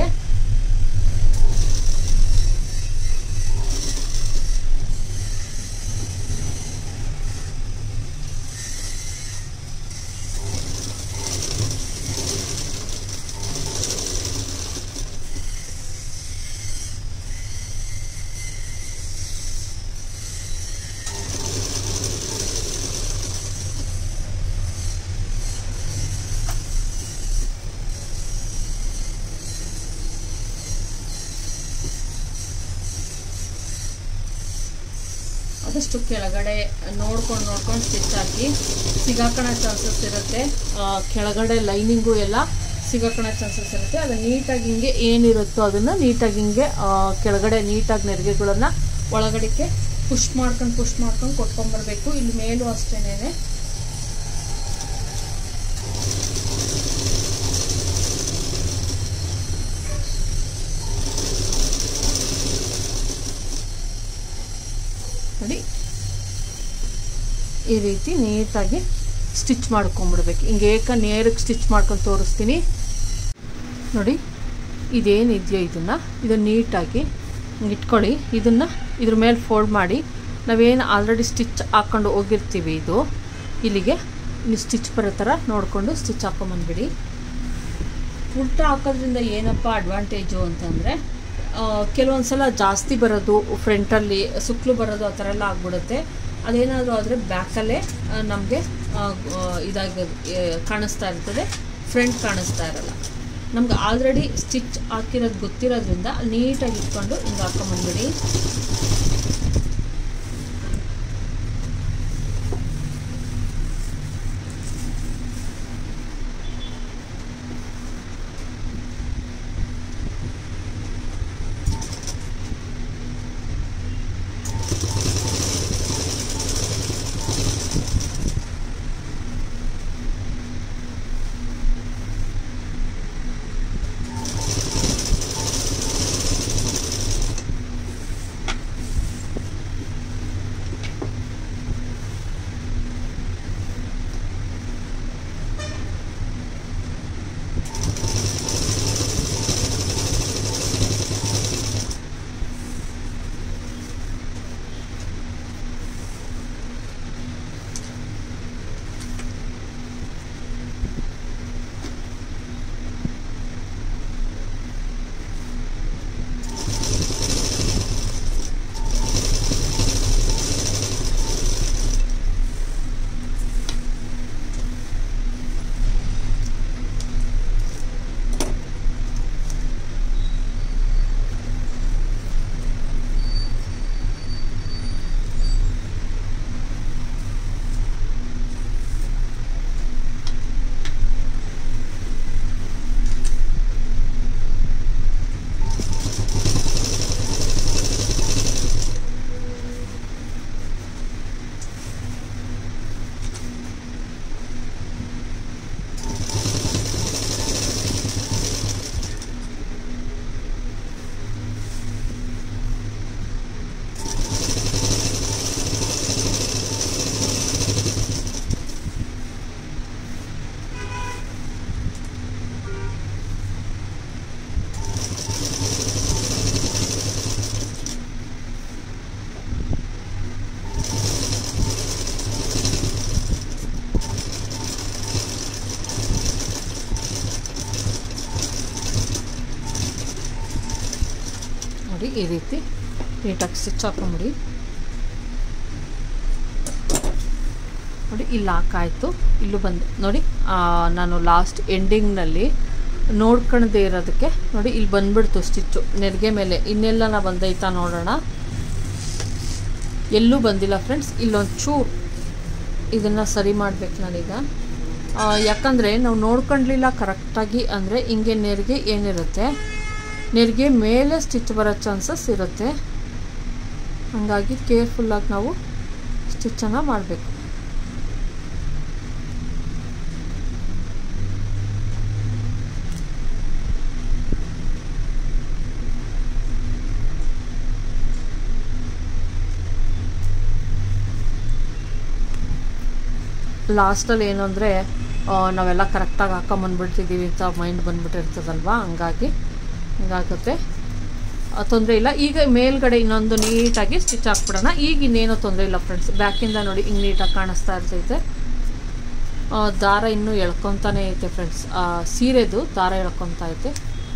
ಆದಷ್ಟು ಕೆಳಗಡೆ ನೋಡ್ಕೊಂಡು ನೋಡ್ಕೊಂಡು ಸ್ಟಿಚ್ ಹಾಕಿ ಸಿಗಾಕಣ ಚಾನ್ಸಸ್ ಇರುತ್ತೆ ಕೆಳಗಡೆ ಲೈನಿಂಗು ಎಲ್ಲ ಸಿಗಾಕಣ ಚಾನ್ಸಸ್ ಇರುತ್ತೆ ಅದನ್ನು ನೀಟಾಗಿ ಹಿಂಗೆ ಏನಿರುತ್ತೋ ಅದನ್ನು ನೀಟಾಗಿ ಹಿಂಗೆ ಕೆಳಗಡೆ ನೀಟಾಗಿ ನೆರಿಗೆಗಳನ್ನು ಒಳಗಡೆಗೆ ಪುಷ್ ಮಾಡ್ಕೊಂಡು ಪುಷ್ ಮಾಡ್ಕೊಂಡು ಕೊಟ್ಕೊಂಡ್ಬರ್ಬೇಕು ಇಲ್ಲಿ ಮೇಲೂ ಅಷ್ಟೇನೆ ನೋಡಿ ಈ ರೀತಿ ನೀಟಾಗಿ ಸ್ಟಿಚ್ ಮಾಡ್ಕೊಂಬಿಡ್ಬೇಕು ಹಿಂಗೆ ಏಕ ನೇರಕ್ಕೆ ಸ್ಟಿಚ್ ಮಾಡ್ಕೊಂಡು ತೋರಿಸ್ತೀನಿ ನೋಡಿ ಇದೇನಿದೆಯೋ ಇದನ್ನು ಇದನ್ನು ನೀಟಾಗಿ ಹಿಂಗೆ ಇಟ್ಕೊಳ್ಳಿ ಇದನ್ನು ಇದ್ರ ಮೇಲೆ ಫೋಲ್ಡ್ ಮಾಡಿ ನಾವೇನು ಆಲ್ರೆಡಿ ಸ್ಟಿಚ್ ಹಾಕ್ಕೊಂಡು ಹೋಗಿರ್ತೀವಿ ಇದು ಇಲ್ಲಿಗೆ ಇಲ್ಲಿ ಸ್ಟಿಚ್ ಬರೋ ಥರ ನೋಡಿಕೊಂಡು ಸ್ಟಿಚ್ ಹಾಕೊಂಬಂದ್ಬಿಡಿ ಉಲ್ಟಾ ಹಾಕೋದ್ರಿಂದ ಏನಪ್ಪ ಅಡ್ವಾಂಟೇಜು ಅಂತಂದರೆ ಕೆಲವೊಂದು ಸಲ ಜಾಸ್ತಿ ಬರೋದು ಫ್ರಂಟಲ್ಲಿ ಸುತ್ತಲೂ ಬರೋದು ಆ ಥರ ಎಲ್ಲ ಆಗ್ಬಿಡುತ್ತೆ ಅದೇನಾದರೂ ಆದರೆ ಬ್ಯಾಕಲ್ಲೇ ನಮಗೆ ಇದಾಗಿ ಕಾಣಿಸ್ತಾ ಇರ್ತದೆ ಫ್ರಂಟ್ ಕಾಣಿಸ್ತಾ ಇರಲ್ಲ ನಮ್ಗೆ ಆಲ್ರೆಡಿ ಸ್ಟಿಚ್ ಹಾಕಿರೋದು ಗೊತ್ತಿರೋದ್ರಿಂದ ನೀಟಾಗಿ ಇಟ್ಕೊಂಡು ಹಿಂಗೆ ಹಾಕೊಂಬಂದ್ಬಿಡಿ ನೋಡಿ ಈ ರೀತಿ ನೀಟಾಗಿ ಸ್ಟಿಚ್ ಹಾಕೊಂಬಿಡಿ ನೋಡಿ ಇಲ್ಲಿ ಹಾಕಾಯ್ತು ಇಲ್ಲೂ ಬಂದು ನೋಡಿ ಆ, ನಾನು ಲಾಸ್ಟ್ ಎಂಡಿಂಗ್ನಲ್ಲಿ ನೋಡ್ಕೊಳ್ದೇ ಇರೋದಕ್ಕೆ ನೋಡಿ ಇಲ್ಲಿ ಬಂದ್ಬಿಡ್ತು ಸ್ಟಿಚ್ಚು ನೆರಿಗೆ ಮೇಲೆ ಇನ್ನೆಲ್ಲ ಬಂದೈತಾ ನೋಡೋಣ ಎಲ್ಲೂ ಬಂದಿಲ್ಲ ಫ್ರೆಂಡ್ಸ್ ಇಲ್ಲೊಂದು ಚೂರು ಇದನ್ನು ಸರಿ ಮಾಡ್ಬೇಕು ನಾನೀಗ ಆ, ಯಾಕಂದರೆ ನಾವು ನೋಡ್ಕೊಂಡ್ಲಿಲ್ಲ ಕರೆಕ್ಟಾಗಿ ಅಂದರೆ ಹಿಂಗೆ ನೆರಿಗೆ ಏನಿರುತ್ತೆ ನೆರಿಗೆ ಮೇಲೆ ಸ್ಟಿಚ್ ಬರೋ ಚಾನ್ಸಸ್ ಇರುತ್ತೆ ಹಾಗಾಗಿ ಕೇರ್ಫುಲ್ಲಾಗಿ ನಾವು ಸ್ಟಿಚ್ಚನ್ನು ಮಾಡಬೇಕು ಲಾಸ್ಟಲ್ಲಿ ಏನು ಅಂದರೆ ನಾವೆಲ್ಲ ಕರೆಕ್ಟಾಗಿ ಹಾಕೊಂಬಂದ್ಬಿಡ್ತಿದ್ದೀವಿ ಅಂತ ಮೈಂಡ್ ಬಂದ್ಬಿಟ್ಟಿರ್ತದಲ್ವಾ ಹಂಗಾಗಿ ಹಿಂಗಾಗುತ್ತೆ ತೊಂದರೆ ಇಲ್ಲ ಈಗ ಮೇಲ್ಗಡೆ ಇನ್ನೊಂದು ನೀಟಾಗಿ ಸ್ಟಿಚ್ ಹಾಕ್ಬಿಡೋಣ ಈಗ ಇನ್ನೇನೋ ತೊಂದರೆ ಇಲ್ಲ ಫ್ರೆಂಡ್ಸ್ ಬ್ಯಾಕಿಂದ ನೋಡಿ ಹಿಂಗೆ ನೀಟಾಗಿ ಕಾಣಿಸ್ತಾ ಇರ್ತೈತೆ ಆ, ದಾರ ಇನ್ನೂ ಎಳ್ಕೊತಾನೆ ಐತೆ ಫ್ರೆಂಡ್ಸ್ ಸೀರೆದು ದಾರ ಎಳ್ಕೊತಾ ಐತೆ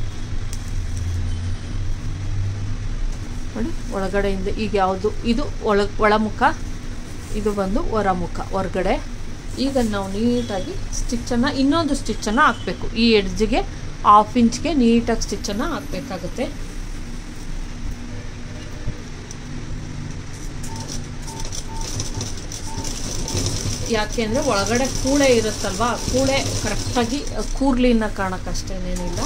ನೋಡಿ ಒಳಗಡೆಯಿಂದ ಈಗ ಯಾವುದು ಇದು ಒಳ ಒಳಮುಖ ಇದು ಬಂದು ಹೊರಮುಖ ಹೊರಗಡೆ ಈಗ ನಾವು ನೀಟಾಗಿ ಸ್ಟಿಚ್ಚನ್ನು ಇನ್ನೊಂದು ಸ್ಟಿಚ್ಚನ್ನು ಹಾಕಬೇಕು ಈ ಎಡ್ಜ್ಗೆ ಹಾಫ್ ಇಂಚ್ಗೆ ನೀಟಾಗಿ ಸ್ಟಿಚ್ಚನ್ನು ಹಾಕಬೇಕಾಗುತ್ತೆ ಯಾಕೆ ಅಂದರೆ ಒಳಗಡೆ ಕೂಳೆ ಇರುತ್ತಲ್ವಾ ಕೂಳೆ ಕರೆಕ್ಟಾಗಿ ಕೂರ್ಲಿನ ಕಾಣಕ್ಕಷ್ಟೇನೇನಿಲ್ಲ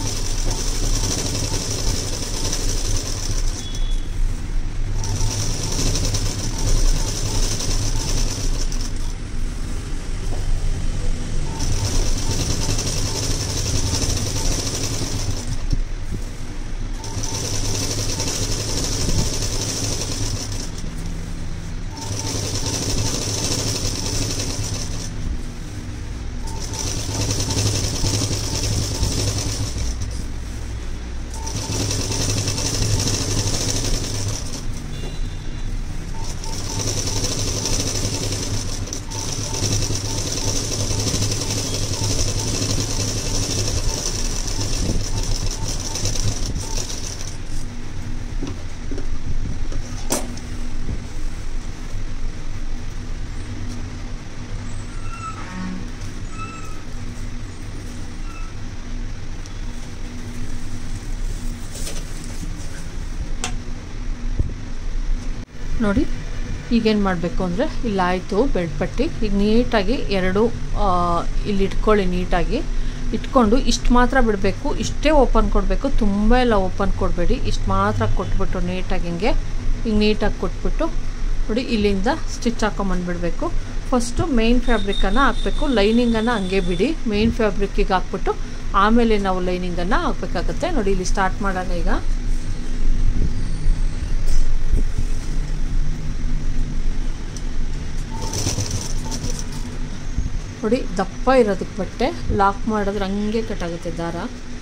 ನೋಡಿ ಈಗೇನು ಮಾಡಬೇಕು ಅಂದರೆ ಇಲ್ಲಾಯಿತು ಬೆಡ್ ಪಟ್ಟಿ ಈಗ ನೀಟಾಗಿ ಎರಡು ಆ, ಇಲ್ಲಿ ಇಟ್ಕೊಳ್ಳಿ ನೀಟಾಗಿ ಇಟ್ಕೊಂಡು ಇಷ್ಟು ಮಾತ್ರ ಬಿಡಬೇಕು ಇಷ್ಟೇ ಓಪನ್ ಕೊಡಬೇಕು ತುಂಬ ಎಲ್ಲ ಓಪನ್ ಕೊಡಬೇಡಿ ಇಷ್ಟು ಮಾತ್ರ ಕೊಟ್ಬಿಟ್ಟು ನೀಟಾಗಿ ಹಿಂಗೆ ಹಿಂಗೆ ನೀಟಾಗಿ ಕೊಟ್ಬಿಟ್ಟು ನೋಡಿ ಇಲ್ಲಿಂದ ಸ್ಟಿಚ್ ಹಾಕೊಂಬಂದ್ಬಿಡಬೇಕು ಫಸ್ಟು ಮೇನ್ ಫ್ಯಾಬ್ರಿಕನ್ನು ಹಾಕಬೇಕು ಲೈನಿಂಗನ್ನು ಹಂಗೆ ಬಿಡಿ ಮೇನ್ ಫ್ಯಾಬ್ರಿಕ್ಕಿಗೆ ಹಾಕ್ಬಿಟ್ಟು ಆಮೇಲೆ ನಾವು ಲೈನಿಂಗನ್ನು ಹಾಕಬೇಕಾಗತ್ತೆ ನೋಡಿ ಇಲ್ಲಿ ಸ್ಟಾರ್ಟ್ ಮಾಡೋಣ ಈಗ ನೋಡಿ ದಪ್ಪ ಇರೋದಕ್ಕೆ ಬಟ್ಟೆ ಲಾಕ್ ಮಾಡಿದ್ರೆ ಹಂಗೆ ಕಟ್ಟಾಗುತ್ತೆ ದಾರ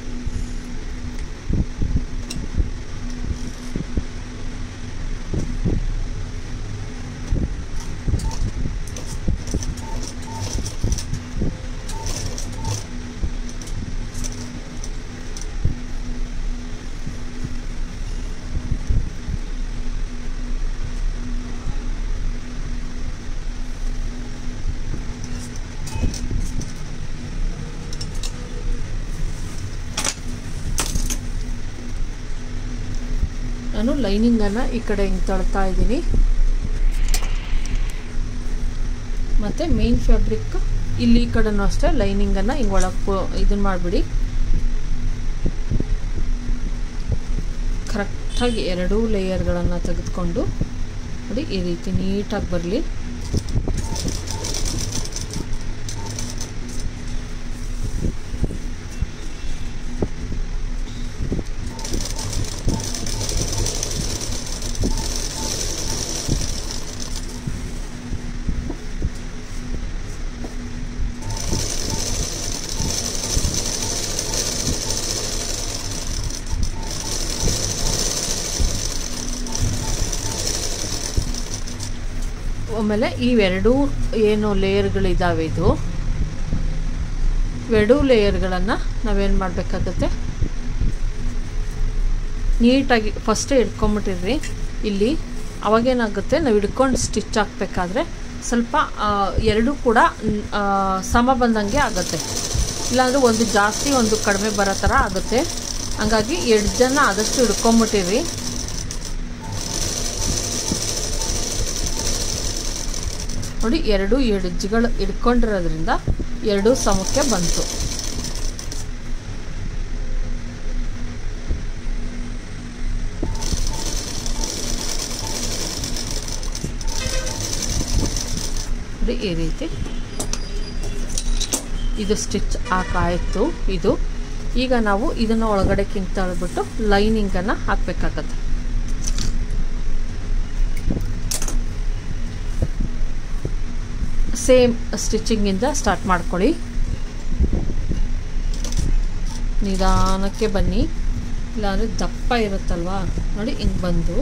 ನಾನು ಲೈನಿಂಗನ್ನು ಈ ಕಡೆ ಹಿಂಗೆ ತಳ್ತಾ ಇದ್ದೀನಿ ಮತ್ತು ಮೇನ್ ಫ್ಯಾಬ್ರಿಕ್ ಇಲ್ಲಿ ಈ ಕಡೆನೂ ಅಷ್ಟೇ ಲೈನಿಂಗನ್ನು ಹಿಂಗೆ ಒಳಗೆ ಇದನ್ನು ಮಾಡಿಬಿಡಿ ಕರೆಕ್ಟಾಗಿ ಎರಡೂ ಲೇಯರ್ಗಳನ್ನು ತೆಗೆದುಕೊಂಡು ನೋಡಿ ಈ ರೀತಿ ನೀಟಾಗಿ ಬರಲಿ ಆಮೇಲೆ ಇವೆರಡೂ ಏನು ಲೇಯರ್ಗಳಿದ್ದಾವೆ ಇದು ಇವೆರಡೂ ಲೇಯರ್ಗಳನ್ನು ನಾವೇನು ಮಾಡಬೇಕಾಗತ್ತೆ ನೀಟಾಗಿ ಫಸ್ಟೇ ಹಿಡ್ಕೊಂಬಿಟ್ಟಿರ್ರಿ ಇಲ್ಲಿ ಅವಾಗೇನಾಗುತ್ತೆ ನಾವು ಹಿಡ್ಕೊಂಡು ಸ್ಟಿಚ್ ಹಾಕ್ಬೇಕಾದ್ರೆ ಸ್ವಲ್ಪ ಆ, ಎರಡೂ ಕೂಡ ಮ್, ಆ, ಸಮ ಬಂದಂಗೆ ಆಗುತ್ತೆ ಇಲ್ಲಾಂದರೆ ಒಂದು ಜಾಸ್ತಿ ಒಂದು ಕಡಿಮೆ ಬರೋ ಥರ ಆಗುತ್ತೆ ಹಂಗಾಗಿ ಎರಡು ಜನ ಆದಷ್ಟು ಹಿಡ್ಕೊಂಬಿಟ್ಟಿರಿ ನೋಡಿ ಎರಡು ಎಡ್ಜ್ಗಳು ಹಿಡ್ಕೊಂಡಿರೋದ್ರಿಂದ ಎರಡೂ ಸಮಕ್ಕೆ ಬಂತು ನೋಡಿ ಈ ರೀತಿ ಇದು ಸ್ಟಿಚ್ ಹಾಕಾಯಿತು ಇದು ಈಗ ನಾವು ಇದನ್ನು ಒಳಗಡೆ ಕಿಂಗ್ ತಳ್ಬಿಟ್ಟು ಲೈನಿಂಗನ್ನು ಹಾಕಬೇಕಾಗತ್ತೆ ಸೇಮ್ ಸ್ಟಿಚಿಂಗಿಂದ ಸ್ಟಾರ್ಟ್ ಮಾಡ್ಕೊಳ್ಳಿ ನಿಧಾನಕ್ಕೆ ಬನ್ನಿ ಇಲ್ಲಾಂದರೆ ದಪ್ಪ ಇರುತ್ತಲ್ವಾ ನೋಡಿ ಹಿಂಗೆ ಬಂದು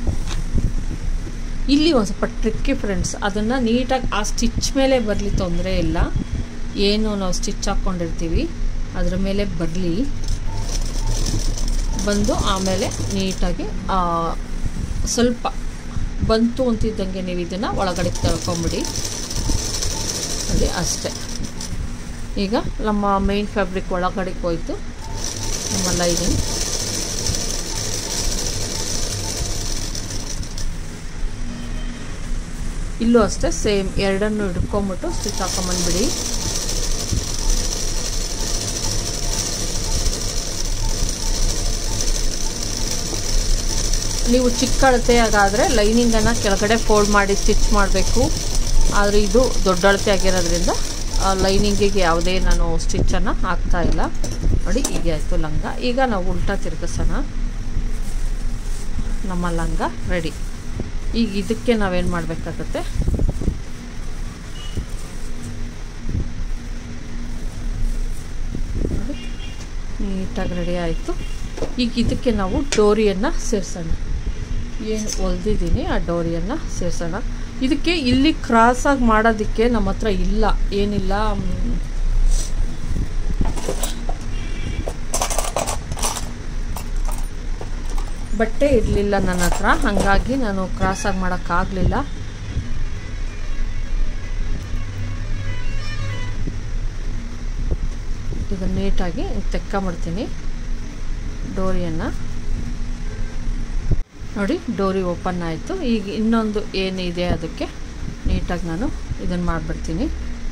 ಇಲ್ಲಿ ಒಂದು ಸ್ವಲ್ಪ ಟ್ರಿಕ್ಕಿ ಫ್ರೆಂಡ್ಸ್ ಅದನ್ನು ನೀಟಾಗಿ ಆ ಸ್ಟಿಚ್ ಮೇಲೆ ಬರಲಿ ತೊಂದರೆ ಇಲ್ಲ ಏನು ನಾವು ಸ್ಟಿಚ್ ಹಾಕ್ಕೊಂಡಿರ್ತೀವಿ ಅದ್ರ ಮೇಲೆ ಬರಲಿ ಬಂದು ಆಮೇಲೆ ನೀಟಾಗಿ ಆ, ಸ್ವಲ್ಪ ಬಂತು ಅಂತಿದ್ದಂಗೆ ನೀವು ಇದನ್ನು ಒಳಗಡೆ ತಳ್ಕೊಂಬಿಡಿ ಅಲ್ಲಿ ಅಷ್ಟೇ ಈಗ ನಮ್ಮ ಮೇನ್ ಫ್ಯಾಬ್ರಿಕ್ ಒಳಗಡೆ ಹೋಯ್ತು ನಮ್ಮ ಲೈನಿಂಗ್ ಇಲ್ಲೂ ಅಷ್ಟೇ ಸೇಮ್ ಎರಡನ್ನು ಹಿಡ್ಕೊಂಬಿಟ್ಟು ಸ್ಟಿಚ್ ಹಾಕೊಂಬಂದ್ಬಿಡಿ ನೀವು ಚಿಕ್ಕ ಅಳತೆ ಆಗಾದರೆ ಲೈನಿಂಗನ್ನು ಕೆಳಗಡೆ ಫೋಲ್ಡ್ ಮಾಡಿ ಸ್ಟಿಚ್ ಮಾಡಬೇಕು ಆದರೆ ಇದು ದೊಡ್ಡ ಅಳತೆ ಆಗಿರೋದ್ರಿಂದ ಲೈನಿಂಗಿಗೆ ಯಾವುದೇ ನಾನು ಸ್ಟಿಚ್ಚನ್ನು ಹಾಕ್ತಾ ಇಲ್ಲ ನೋಡಿ ಹೀಗೆ ಆಯಿತು ಲಂಗ ಈಗ ನಾವು ಉಲ್ಟಾ ತಿರುಗಿಸೋಣ ನಮ್ಮ ಲಂಗ ರೆಡಿ ಈಗ ಇದಕ್ಕೆ ನಾವೇನು ಮಾಡಬೇಕಾಗತ್ತೆ ನೋಡಿ ನೀಟಾಗಿ ರೆಡಿ ಆಯಿತು ಈಗ ಇದಕ್ಕೆ ನಾವು ಡೋರಿಯನ್ನು ಸೇರಿಸೋಣ ಏನು ಹೊಲ್ದಿದ್ದೀನಿ ಆ ಡೋರಿಯನ್ನು ಸೇರಿಸೋಣ ಇದಕ್ಕೆ ಇಲ್ಲಿ ಕ್ರಾಸಾಗಿ ಮಾಡೋದಕ್ಕೆ ನಮ್ಮ ಹತ್ರ ಇಲ್ಲ ಏನಿಲ್ಲ ಮ್, ಬಟ್ಟೆ ಇರಲಿಲ್ಲ ನನ್ನ ಹತ್ರ ಹಾಗಾಗಿ ನಾನು ಕ್ರಾಸಾಗಿ ಮಾಡೋಕ್ಕಾಗಲಿಲ್ಲ ಇದನ್ನು ನೀಟಾಗಿ ತೆಕ್ಕೊಂಬಿಡ್ತೀನಿ ಡೋರಿಯನ್ನು ನೋಡಿ ಡೋರಿ ಓಪನ್ ಆಯಿತು ಈಗ ಇನ್ನೊಂದು ಏನಿದೆ ಅದಕ್ಕೆ ನೀಟಾಗಿ ನಾನು ಇದನ್ನು ಮಾಡಿಬಿಡ್ತೀನಿ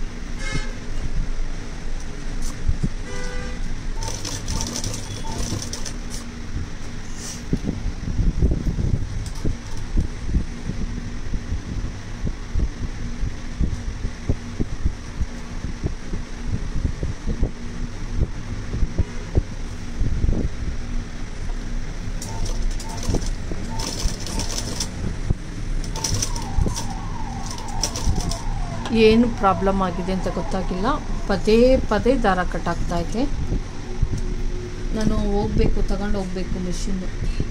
ಏನು ಪ್ರಾಬ್ಲಮ್ ಆಗಿದೆ ಅಂತ ಗೊತ್ತಾಗಿಲ್ಲ ಪದೇ ಪದೇ ದಾರ ಕಟ್ಟಾಗ್ತಾ ಐತೆ ನಾನು ಹೋಗ್ಬೇಕು ತಗೊಂಡು ಹೋಗ್ಬೇಕು ಮಿಷಿನ್ನು